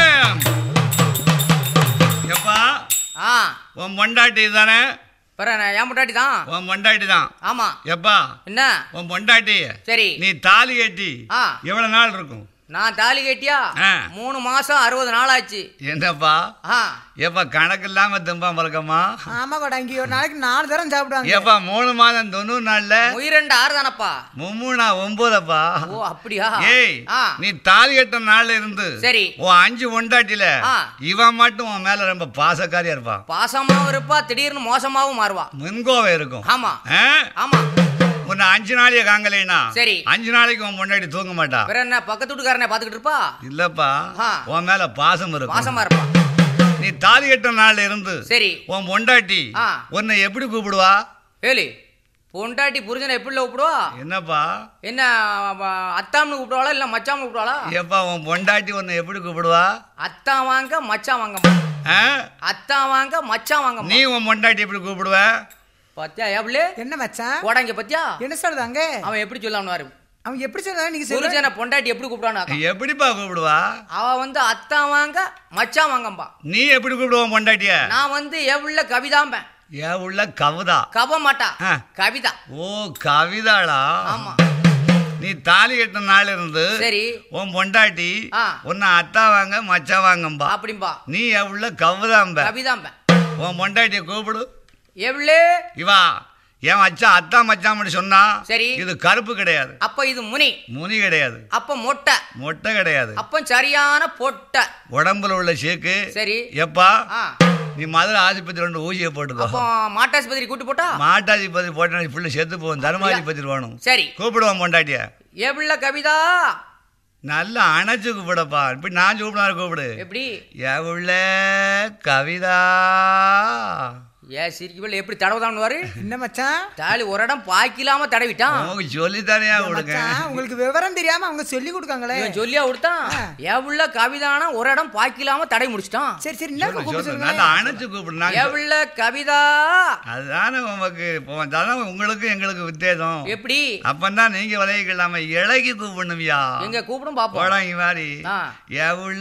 S2: எப்பா
S3: ஆ
S2: உன் பொண்டாட்டி தானே
S3: பிற என் முட்டாட்டி தான்
S2: உன் பொண்டாட்டி தான்
S3: ஆமா
S2: எப்பா
S3: என்ன
S2: உன் பொண்டாட்டி
S3: சரி
S2: நீ தாலி கட்டி
S3: ஆ.
S2: எவ்வளவு நாள் இருக்கும்
S3: நான் தாலி கட்டியா
S2: ஆ.
S3: மூணு மாசம் அறுபது நாள் ஆச்சு
S2: என்னப்பா
S3: ஆ
S2: எப்ப கணக்கு இல்லாம திம்பா மறக்கமா
S4: ஆமா கொடாங்கி ஒரு நாளைக்கு நாலு தரம் சாப்பிடுவாங்க
S2: எப்பா மூணு மாதம் தொண்ணூறு நாள்ல
S3: உயிரெண்டு ஆறு தானப்பா
S2: மும்மூணா ஒன்பதப்பா
S3: ஓ அப்படியா
S2: ஏய்
S3: ஆ
S2: நீ தாலி கட்ட நாள்ல இருந்து
S3: சரி.
S2: உன் அஞ்சு பொண்டாட்டில
S3: ஆ.
S2: இவன் மட்டும் உன் மேல ரொம்ப பாசக்காரியா இருப்பான்
S3: பாசமாவும் இருப்பா திடீர்னு மோசமாவும் மாறுவா
S2: முன்கோவை இருக்கும்
S3: ஆமா
S2: ஆ?
S3: ஆமா
S2: உன்னை அஞ்சு நாளைக்கு காங்கலைனா
S3: சரி.
S2: அஞ்சு நாளைக்கு உன் பொண்டாட்டி தூங்க மாட்டா
S3: வேற என்ன பக்கத்து வீட்டுக்காரனை பாத்துக்கிட்டு இருப்பா
S2: இல்லப்பா
S3: ஆ.
S2: உன் மேல பாசம் இருக்கும்
S3: பாசமா இருப்பா
S2: நீ தாலி கட்ட நாள்ல இருந்து
S3: சரி
S2: உன் பொண்டாட்டி
S3: ஆ.
S2: உன்னை எப்படி கூப்பிடுவா
S3: ஏலி பொண்டாட்டி புரிஞ்சனை எப்படி கூப்பிடுவா
S2: என்னப்பா
S3: என்ன அவ அத்தாம்னு கூப்பிடுவாளா இல்ல மச்சாம்னு கூப்பிடுவாளா
S2: எப்பா உன் பொண்டாட்டி உன்னை எப்படி கூப்பிடுவா
S3: அத்தா வாங்க மச்சான் வாங்கம்மா
S2: ஆ?
S3: அத்தா வாங்க மச்சான் வாங்கம்மா
S2: நீ உன் பொண்டாட்டி எப்படி கூப்பிடுவ
S3: பாத்தியா எவ்வளவு
S4: என்ன மச்சான்
S3: போடாங்க பாத்தியா
S4: என்ன சொல்றாங்க
S3: அவன் எப்படி சொல்லாமனு
S4: அவன் எப்படி சொல்றாங்க நீங்க சொல்லுங்க
S3: புரிஞ்சனை பொண்டாட்டி எப்படி கூப்பிடுவானா
S2: எப்படிப்பா கூப்பிடுவா
S3: அவ வந்து அத்தா வாங்க மச்சான் வாங்கம்பா
S2: நீ எப்படி கூப்பிடுவ உன் பொண்டாட்டிய
S3: நான் வந்து எவ்வளவு கவிதாம்பேன்
S2: ஏன் உள்ள கவிதா
S3: கவ மாட்டா
S2: ஆ.
S3: கவிதா
S2: ஓ கவிதாளா
S3: ஆமா
S2: நீ தாலி கட்ட நாள் இருந்து
S3: சரி
S2: உன் பொண்டாட்டி
S3: ஆ.
S2: உன்னை அத்தா வாங்க மச்சா வாங்கம்பா
S3: அப்படிம்பா
S2: நீ எவ்வளோ கவிதாம்ப
S3: கவிதாம்பேன்
S2: உன் பொண்டாட்டிய கூப்பிடு
S3: எவ்வளவு
S2: இவா என் மச்சான் அத்தா மச்சான் மட்டும் சொன்னா
S3: சரி.
S2: இது கருப்பு கிடையாது
S3: அப்ப இது முனி
S2: முனி கிடையாது
S3: அப்ப மொட்டை
S2: மொட்டை கிடையாது
S3: அப்ப சரியான பொட்டை
S2: உடம்புல உள்ள சேக்கு
S3: சரி
S2: எப்பா
S3: ஆ
S2: நீ மதுரை ஆஸ்பத்திரி ரெண்டு ஊசியை போட்டுக்கோ
S3: அப்போ மாட்டாஸ்பத்திரி கூட்டு போட்டா
S2: மாட்டாதிபதி போட்டா ஃபுல்லு செத்து போகும் தர்மாதிபதி வேணும்
S3: சரி
S2: கூப்பிடுவான் பொண்டாட்டிய
S3: எவ்வளவு கவிதா
S2: நல்லா அணைச்சு கூப்பிடப்பா இப்படி நான் கூப்பிடாரு கூப்பிடு
S3: எப்படி
S2: என் உள்ள கவிதா
S3: ஏ சிரிக்கவில்லை எப்படி தடவுதான்னு
S4: என்ன மச்சான்
S3: தாலி ஒரு இடம் பாய்க்கிலாம தடவிட்டான்
S2: உனக்கு சொல்லித்தானே கொடுங்க
S4: மச்சான் உங்களுக்கு விவரம் தெரியாம அவங்க சொல்லி கொடுக்காங்களே
S3: இவன் சொல்லியா கொடுத்தான் எவ்வளவு கவிதானா ஒரு இடம் பாய்க்கிலாம தடவி முடிச்சிட்டான்
S4: சரி சரி என்ன கூப்பிட்டு
S2: சொல்லு,
S4: சொல்லுங்க
S2: நல்லா அணைச்சு கூப்பிடு நான்
S3: எவ்வளவு கவிதா
S2: அதுதானே உமக்கு இப்போ அதான் உங்களுக்கு எங்களுக்கு வித்தியாசம்
S3: எப்படி
S2: அப்பந்தான் நீங்க விளையிக்கலாம இலகி கூப்பிடணும்யா
S3: எங்க கூப்பிடும் பாப்போம்
S2: போடாங்க மாதிரி
S3: ஆ.
S2: எவ்வள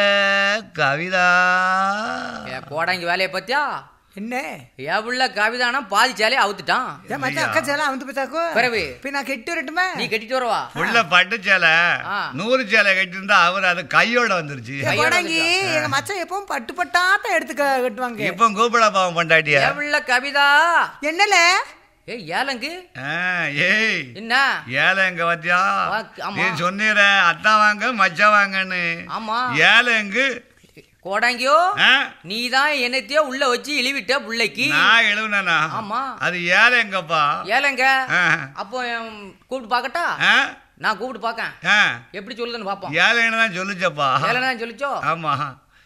S2: கவிதா
S3: ஏ, கோடாங்கி வேலையை பத்தியா
S4: என்ன
S3: எவ்வளவு கவிதானா பாதி சேலையை அவுத்துட்டான்
S4: ஏன் மச்சான் அக்கா சேலை அவந்து பார்த்தாக்கோ
S3: பிறவு
S4: இப்ப நான் கெட்டு வரட்டுமா
S3: நீ கட்டிட்டு வரவா
S2: உள்ள பட்டு சேலை
S3: ஆ.
S2: நூறு சேலை கட்டியிருந்தா அவர் அது கையோட வந்துருச்சு
S4: ஏ, கோடாங்கி எங்க மச்சான் எப்பவும் பட்டு பட்டாத்தான் எடுத்து க- கட்டுவாங்க
S2: இப்போ கூப்பிட பாவம் பொண்டாட்டிய
S3: எவ்வளவு கவிதா
S4: என்னல
S3: ஏ ஏலங்கு
S2: ஆ, ஏய்
S3: என்ன
S2: ஏழை எங்க பாத்தியா
S3: வா- ஆமா.
S2: நீ சொன்னீர அத்தா வாங்க மச்சா வாங்கன்னு
S3: ஆமா
S2: ஏழை எங்கு
S3: கோடாங்கியோ
S2: ஆ?
S3: நீதான் என்னத்தையோ உள்ள வச்சு இழிவிட்ட புள்ளைக்கு
S2: நான் எழுவுனா
S3: ஆமா
S2: அது ஏழை எங்கப்பா
S3: ஏலங்க
S2: ஆ.
S3: அப்போ எம், கூப்பிட்டு பார்க்கட்டா
S2: ஆ?
S3: நான் கூப்பிட்டு பார்க்கேன்
S2: ஆ.
S3: எப்படி சொல்லுதுன்னு பார்ப்போம்
S2: ஏழைன்னு தான் சொல்லுச்சப்பா
S3: ஏலனா சொல்லிச்சோ
S2: ஆமா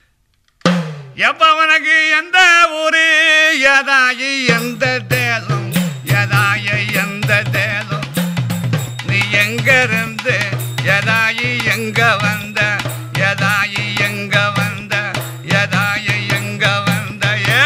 S2: எப்ப உனக்கு எந்த ஊரு எதாயி எந்த தேசம் எதாய எந்த தேசம் நீ எங்க இருந்து எதாயி எங்க வந்த எதாயி எங்க வந்த எதாய எங்க வந்த ஏ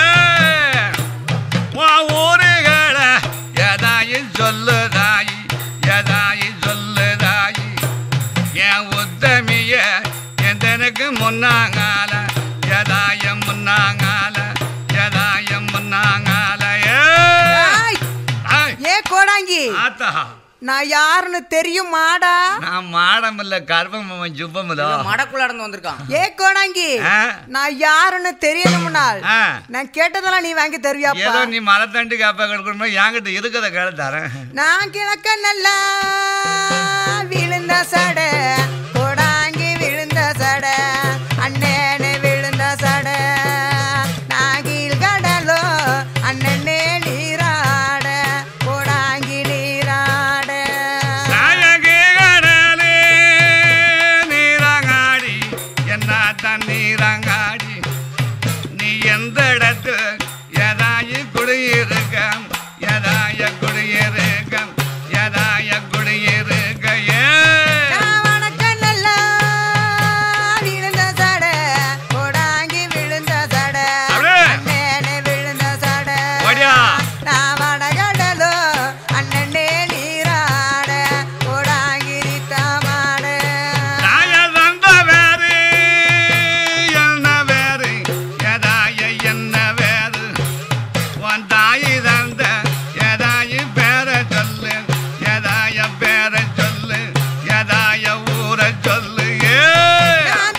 S2: உன் ஊருகளை எதாயி சொல்லுதாயி எதாயி சொல்லுதாயி என் உத்தமிய எந்தனுக்கு முன்னாங்கால எதாயம் முன்னாங்கால எதாயம் முன்னாங்கால ஏ
S4: ஏய்,
S2: ஆய்,
S4: ஏ கோடாங்கி
S2: ஆத்தா
S4: நான் யாருன்னு தெரியும் மாடா
S2: நான் மாடம் இல்ல கர்ப்பம் சுப்பம்
S3: மடக்குள்ள நடந்து வந்திருக்கான்
S4: ஏ கோடாங்கி
S2: ஆ.
S4: நான் யாருன்னு தெரியணும்னால்
S2: ஆ.
S4: நான் கேட்டதெல்லாம் நீ வாங்கி தருவியாப்பா
S2: ஏதோ நீ மரத்தண்டு காப்பா கொடுக்கணும் என்கிட்ட இருக்கிறத கேள தரேன்
S4: நான் கிழக்க நல்லா விழுந்த சட கோடாங்கி விழுந்த சட அண்ணனே விழுந்த சட நாகில் கடலோ அண்ணனே நீராட கோடாங்கி நீராட
S2: நாயகி கடலே எந்த இடத்தில் எதாயி குடியிருக்க எதாய குடியிருக்க எதாய குடியிருக்க ஏ
S4: வணக்கம் நல்லா விழுந்த சடை கொடாங்கி விழுந்த சடை
S2: அப்படியே.
S4: அண்ணனே விழுந்த சடை
S2: ஓடியா.
S4: நான் வடகடலோ அண்ணனே நீராட கொடாங்கி தாமாட
S2: தாய தந்த வேறு என்ன வேறு எதாய என்ன வேறு உன் தாய் தந்த எதாயி பேர சொல்லு எதாய பேர சொல்லு எதாய ஊர சொல்லு ஏ
S4: நான்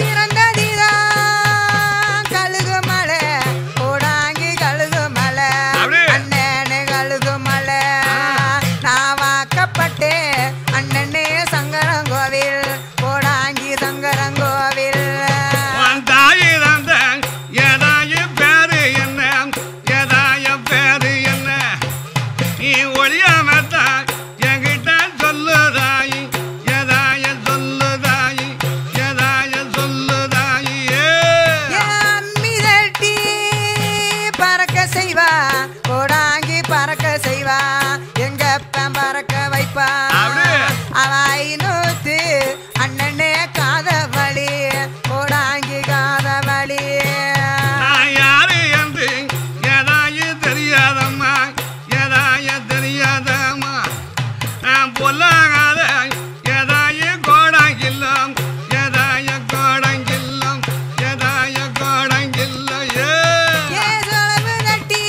S4: பிறந்ததிதான் கழுகு மலை கொடாங்கி கழுகு மலை
S2: அப்படியே.
S4: அண்ணனே கழுகு மலை நான் வாக்கப்பட்டேன் அண்ணனே சங்கரங்கோவில் கொடாங்கி சங்கரங்கோவில்
S2: உன் தாய் தந்த எதாய பேரு என்ன எதாய பேரு என்ன நீ ஒழியாமத்தான் என்கிட்ட சொல்லுதாயி எதாய சொல்லுதாயி எதாய சொல்லுதாயி ஏ
S4: அம்மி தட்டி பறக்க செய்வா கொடாங்கி பறக்க செய்வா எங்க அப்பன் பறக்க வைப்பா
S2: அப்படியே.
S4: அவ நூத்து அண்ணனே காத வழி கொடாங்கி காத வழி
S2: நான் யாரு என்று எதாய தெரியாதம்மா எதாய தெரியாதம்மா நான் பொல்லாகாத எதாய கோடாங்கில்லம் எதாய கோடாங்கில்லம் எதாய கோடாங்கில்லம் ஏ
S4: ஏ சொலவு தட்டி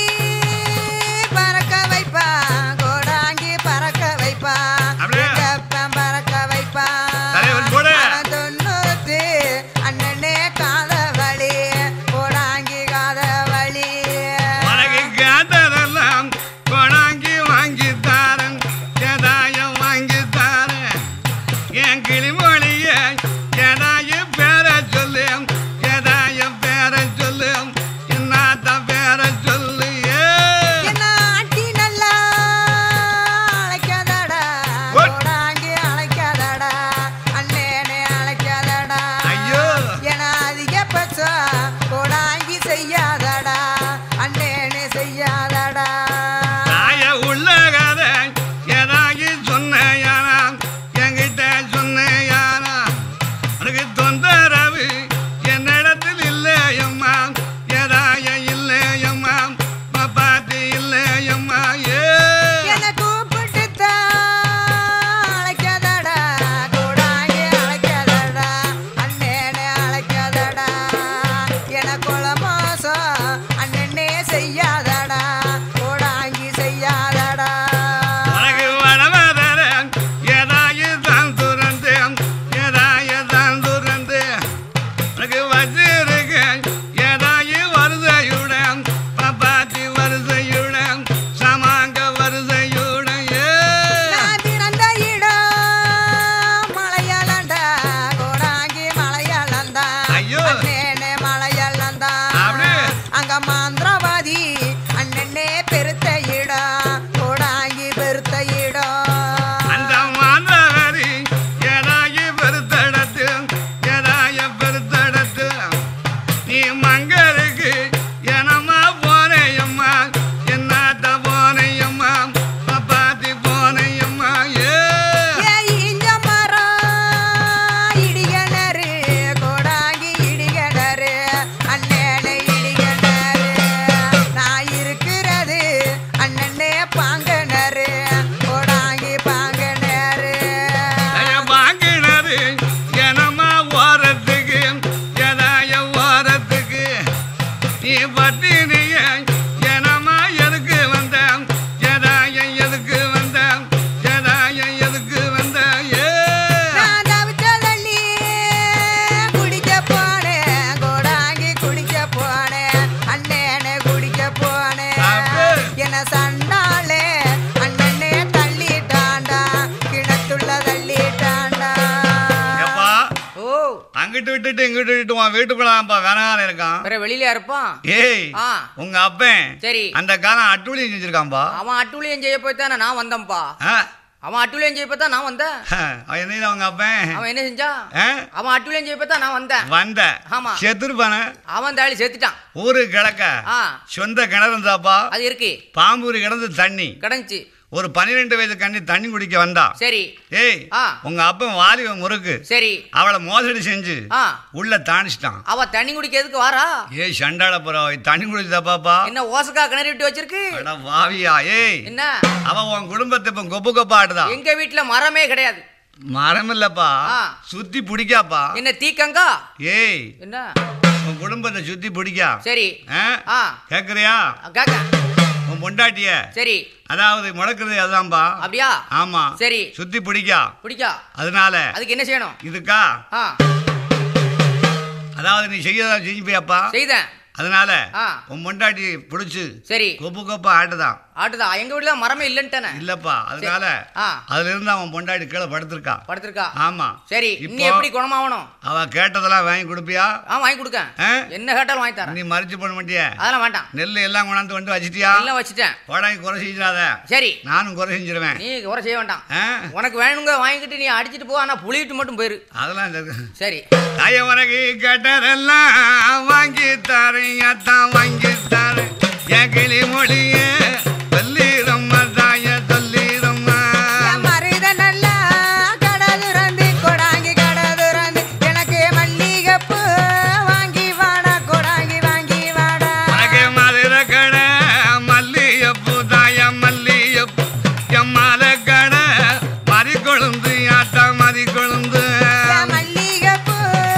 S4: பறக்க வைப்பா கொடாங்கி பறக்க வைப்பா
S2: அப்படியே.
S4: எங்க அப்பன் பறக்க வைப்பா
S2: தலைவன் போடு.
S4: அவன் தொண்ணூத்து அண்ணனே காத வழி கொடாங்கி காத வழி
S2: உனக்கு கேட்டதெல்லாம் கொடாங்கி வாங்கி தாரன் எதாய வாங்கி தாரன் என் கிளிமொழிய எதாய பேர சொல்லு எதாய பேர சொல்லு இன்னாத்த பேர சொல்லு ஏ
S4: என்ன ஆட்டி நல்லா அழைக்காதடா
S2: What?
S4: கொடாங்கி அழைக்காதடா அண்ணனே அழைக்காதடா
S2: ஐயோ.
S4: என அதிகபட்சம் கொடாங்கி செய்யாதடா அண்ணனே செய்யாதடா
S2: தாய உள்ள கதை எதாகி சொன்னையானா என்கிட்ட சொன்னையானா உனக்கு தொந்தரவு என்னிடத்தில் இல்லையம்மா எதாய இல்லையம்மா பாத்தி இல்லையம்மா ஏ
S4: என்ன கூப்பிட்டுத்தான் அழைக்காதடா கொடாங்கி அழைக்காதடா அண்ணனே அழைக்காதடா என குளமோசம் அண்ணனே செய்யாதடா கொடாங்கி செய்யாதடா
S2: உனக்கு வடவதர எதாயி தான் துறந்து எதாய தான் துறந்து உனக்கு வச்சிருக்க எதாயி வருதையுடன் பாப்பாத்தி வருதையுடன் சமாங்க வருதையுடன் ஏ
S4: நான் பிறந்த இடம் மலையாளண்டா கொடாங்கி மலையாளந்தா
S2: ஐயோ.
S4: அண்ணனே மலையாளந்தா
S2: அப்படியே.
S4: அங்க மாந்திரவாதி அண்ணனே பெருத்த இடம் கொடாங்கி பெருத்த இடம்
S2: அந்த மாந்தவரி எதாயி பெருத்தடத்து எதாய பெருத்தடத்து நீ மங்கருக்கு எனமா போனையம்மா என்னாத்த போனையம்மா பாப்பாத்தி போனையம்மா ஏ
S4: ஏ இஞ்ச மரம் இடிகணறு கொடாங்கி இடிகணறு அண்ணனே இடிகணறு நான் இருக்கிறது அண்ணனே பாங்கனரு கொடாங்கி பாங்கனரு
S2: அய வாங்கினது எனமா ஓரத்துக்கு எதாய ஓரத்துக்கு நீ பட்டினிய எனமா எதுக்கு வந்த எதாய எதுக்கு வந்த எதாய எதுக்கு வந்த ஏ
S4: நான் தவிச்ச தண்ணி குடிக்க போனேன் கொடாங்கி குடிக்க போனேன் அண்ணனே குடிக்க போனேன்
S2: அப்பே.
S4: என்ன சண்டாலே அண்ணனே தள்ளிட்டாண்டா கிணத்துள்ள தள்ளிட்டாண்டா
S2: எப்பா
S3: ஓ
S2: அங்கிட்டு விட்டுட்டு இங்கிட்டு விட்டுட்டு உன் வீட்டுக்குள்ளாம்பா வேணாம் இருக்கான்
S3: வேற வெளியில இருப்பான்
S2: ஏய்
S3: ஆ.
S2: உங்க அப்பன்
S3: சரி
S2: அந்த காலம் அட்டூழியம் செஞ்சிருக்கான்பா
S3: அவன் அட்டூழியம் செய்ய போய் தானே நான் வந்தேன்ப்பா
S2: ஆ,
S3: அவன் அட்டுலையும் ஜெயிப்ப தான் நான் வந்தேன்
S2: அவன் என்ன அவங்க அப்பன்
S3: அவன் என்ன செஞ்சான்
S2: ஆ?
S3: அவன் அட்டுலையும் ஜெயிப்ப தான் நான் வந்தேன்
S2: வந்த
S3: ஆமா.
S2: செத்துருப்பான
S3: அவன் தாளி செத்துட்டான்
S2: ஊரு கிழக்க
S3: ஆ
S2: சொந்த கிணறு இருந்தாப்பா
S3: அது இருக்கு
S2: பாம்பூர் கிடந்து தண்ணி
S3: கிடந்துச்சு
S2: ஒரு பன்னிரெண்டு வயது கண்ணி தண்ணி குடிக்க வந்தா
S3: சரி
S2: ஏய்
S3: ஆ.
S2: உங்க அப்பன் வாலிப முறுக்கு
S3: சரி
S2: அவளை மோசடி செஞ்சு
S3: ஆ
S2: உள்ள தாணிச்சிட்டான்
S3: அவ தண்ணி குடிக்கிறதுக்கு வாரா
S2: ஏய் சண்டாள போறா தண்ணி குடிச்சா பாப்பா
S3: என்ன ஓசக்கா கிணறு விட்டு வச்சிருக்கு
S2: அட வாவியா ஏய்
S3: என்ன
S2: அவ உன் குடும்பத்தை இப்ப கொப்பு கொப்பா ஆடுதா
S3: எங்க வீட்டுல மரமே கிடையாது
S2: மரம் இல்லப்பா
S3: ஆ.
S2: சுத்தி பிடிக்காப்பா
S3: என்ன தீக்கங்கா
S2: ஏய்
S3: என்ன
S2: உன் குடும்பத்தை சுத்தி பிடிக்கா
S3: சரி
S2: ஆ?
S3: ஆ
S2: கேக்குறியா
S3: கேக்க
S2: உன் பொண்டாட்டிய
S3: சரி
S2: அதாவது முடக்குறது அதான்பா
S3: அப்படியா
S2: ஆமா
S3: சரி
S2: சுத்தி பிடிக்கா
S3: பிடிக்கா
S2: அதனால
S3: அதுக்கு என்ன செய்யணும்
S2: இதுக்கா
S3: ஆ
S2: அதாவது நீ செய்யறதா செஞ்சுப்பியாப்பா
S3: செய்தேன்
S2: அதனால
S3: ஆ.
S2: உன் பொண்டாட்டி பிடிச்சு
S3: சரி
S2: கொப்பு கொப்பா ஆட்டுதான்
S3: ஆட்டுதா எங்க வீட்டுல மரமே இல்லன்ட்டானே
S2: இல்லப்பா அதனால
S3: ஆ
S2: அதுல இருந்து அவன் பொண்டாட்டி கீழே படுத்திருக்கா
S3: படுத்திருக்கா
S2: ஆமா
S3: சரி
S2: இப்போ
S3: இன்னும் எப்படி குணமாகணும்
S2: அவ கேட்டதெல்லாம் வாங்கி கொடுப்பியா
S3: ஆ வாங்கி கொடுக்கேன்
S2: ஆ?
S3: என்ன கேட்டாலும் வாங்கி தரேன்
S2: நீ மறைச்சு பண்ண மாட்டிய
S3: அதெல்லாம் வேண்டாம்
S2: நெல் எல்லாம் கொண்டாந்து வந்து வச்சிட்டியா
S3: எல்லாம் வச்சுட்டேன்
S2: கோடாங்கி குறை செஞ்சிடாத
S3: சரி
S2: நானும் குறை செஞ்சிருவேன்
S3: நீ குறை செய்ய வேண்டாம்
S2: ஆ?
S3: உனக்கு வேணுங்க வாங்கிக்கிட்டு நீ அடிச்சிட்டு போ ஆனா புளியிட்டு மட்டும் போயிரு
S2: அதெல்லாம் இந்த-
S3: சரி
S2: தாய உனக்கு கேட்டதெல்லாம் வாங்கி தாரேன் அத்தான் வாங்கி தாரேன் என் கிளி மொழிய சொல்லிடம்மா தாய சொல்லிடம்மா
S4: மருத நல்லா கடதுரந்து கொடாங்கி கடதுரந்து எனக்கு மல்லிகைப்பூ வாங்கி வாடா கொடாங்கி வாங்கி வாடா
S2: உனக்கு மதுர கடை மல்லியப்பூ தாய மல்லியப்பூ என் மாலை கடை மறி கொழுந்து ஆத்தா மறி கொழுந்து
S4: மல்லிகைப்பூ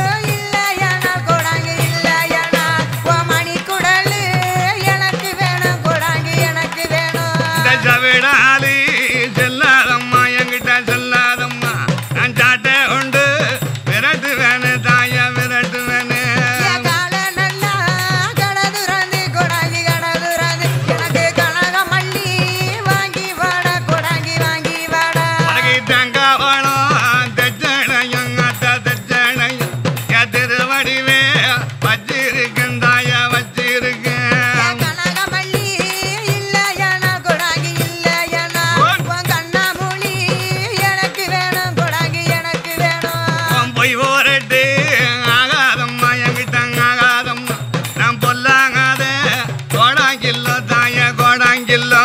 S4: இல்லையனா கொடாங்கி இல்லையனா ஓ மணி குடலு எனக்கு வேணும் கொடாங்கி எனக்கு
S2: இந்த
S4: வேணும்
S2: சவிடாலி செல்லாதம்மா என்கிட்ட செல்லாதம்மா நான் சாட்டை உண்டு விரட்டு வேணு தாய விரட்டு வேணு
S4: கால நல்லா கடதுரந்து கொடாங்கி கடதுரந்து எனக்கு கனக மல்லி வாங்கி வாடா கொடாங்கி வாங்கி வாடா
S2: உனக்கு தேங்காய் வேணும் தெச்சனையும் அத்த தெச்சனையும் என் திருவடிவே வச்சிருக்கேன் தாய வச்சிருக்கேன்
S4: கனகமல்லி இல்லையனா கொடாங்கி இல்லையனா உன் கண்ணாமூலி எனக்கு வேணும் கொடாங்கி எனக்கு வேணும்
S2: உன் பொய் ஓரட்டு ஆகாதம்மா என்கிட்ட ஆகாதம்மா நான் பொல்லாங்காத கோடாங்கில்லோ தாய கோடாங்கில்லோ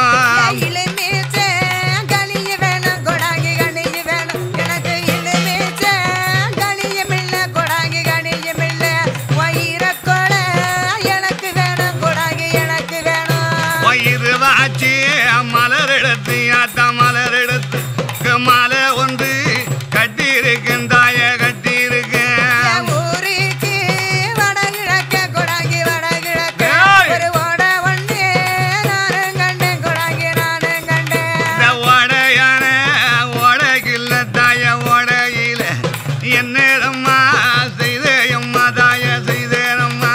S4: இளமீச்சே கனிய வேணும் கொடாங்கி கனிய வேணும் எனக்கு இளமீச்சே கனியமில்ல கொடாங்கி கனியமில்ல வயிறக்கொட எனக்கு வேணும் கொடாங்கி எனக்கு வேணும்
S2: வயிறு வாச்சி மலர் எடுத்து ஆத்தா மலர் எடுத்து மாலை ஒன்று கட்டியிருக்கேன் தாய கட்டியிருக்கேன்
S4: ஊருக்கு வடகிழக்க கொடாங்கி வடகிழக்க
S2: ஏய்!
S4: ஒரு ஓட ஒண்ணு நானும் கண்டேன் கொடாங்கி நானும் கண்டேன்
S2: இந்த ஓடையான ஓடைகில்ல தாய ஓடையில என்னதம்மா செய்தேயம்மா தாய செய்தேனம்மா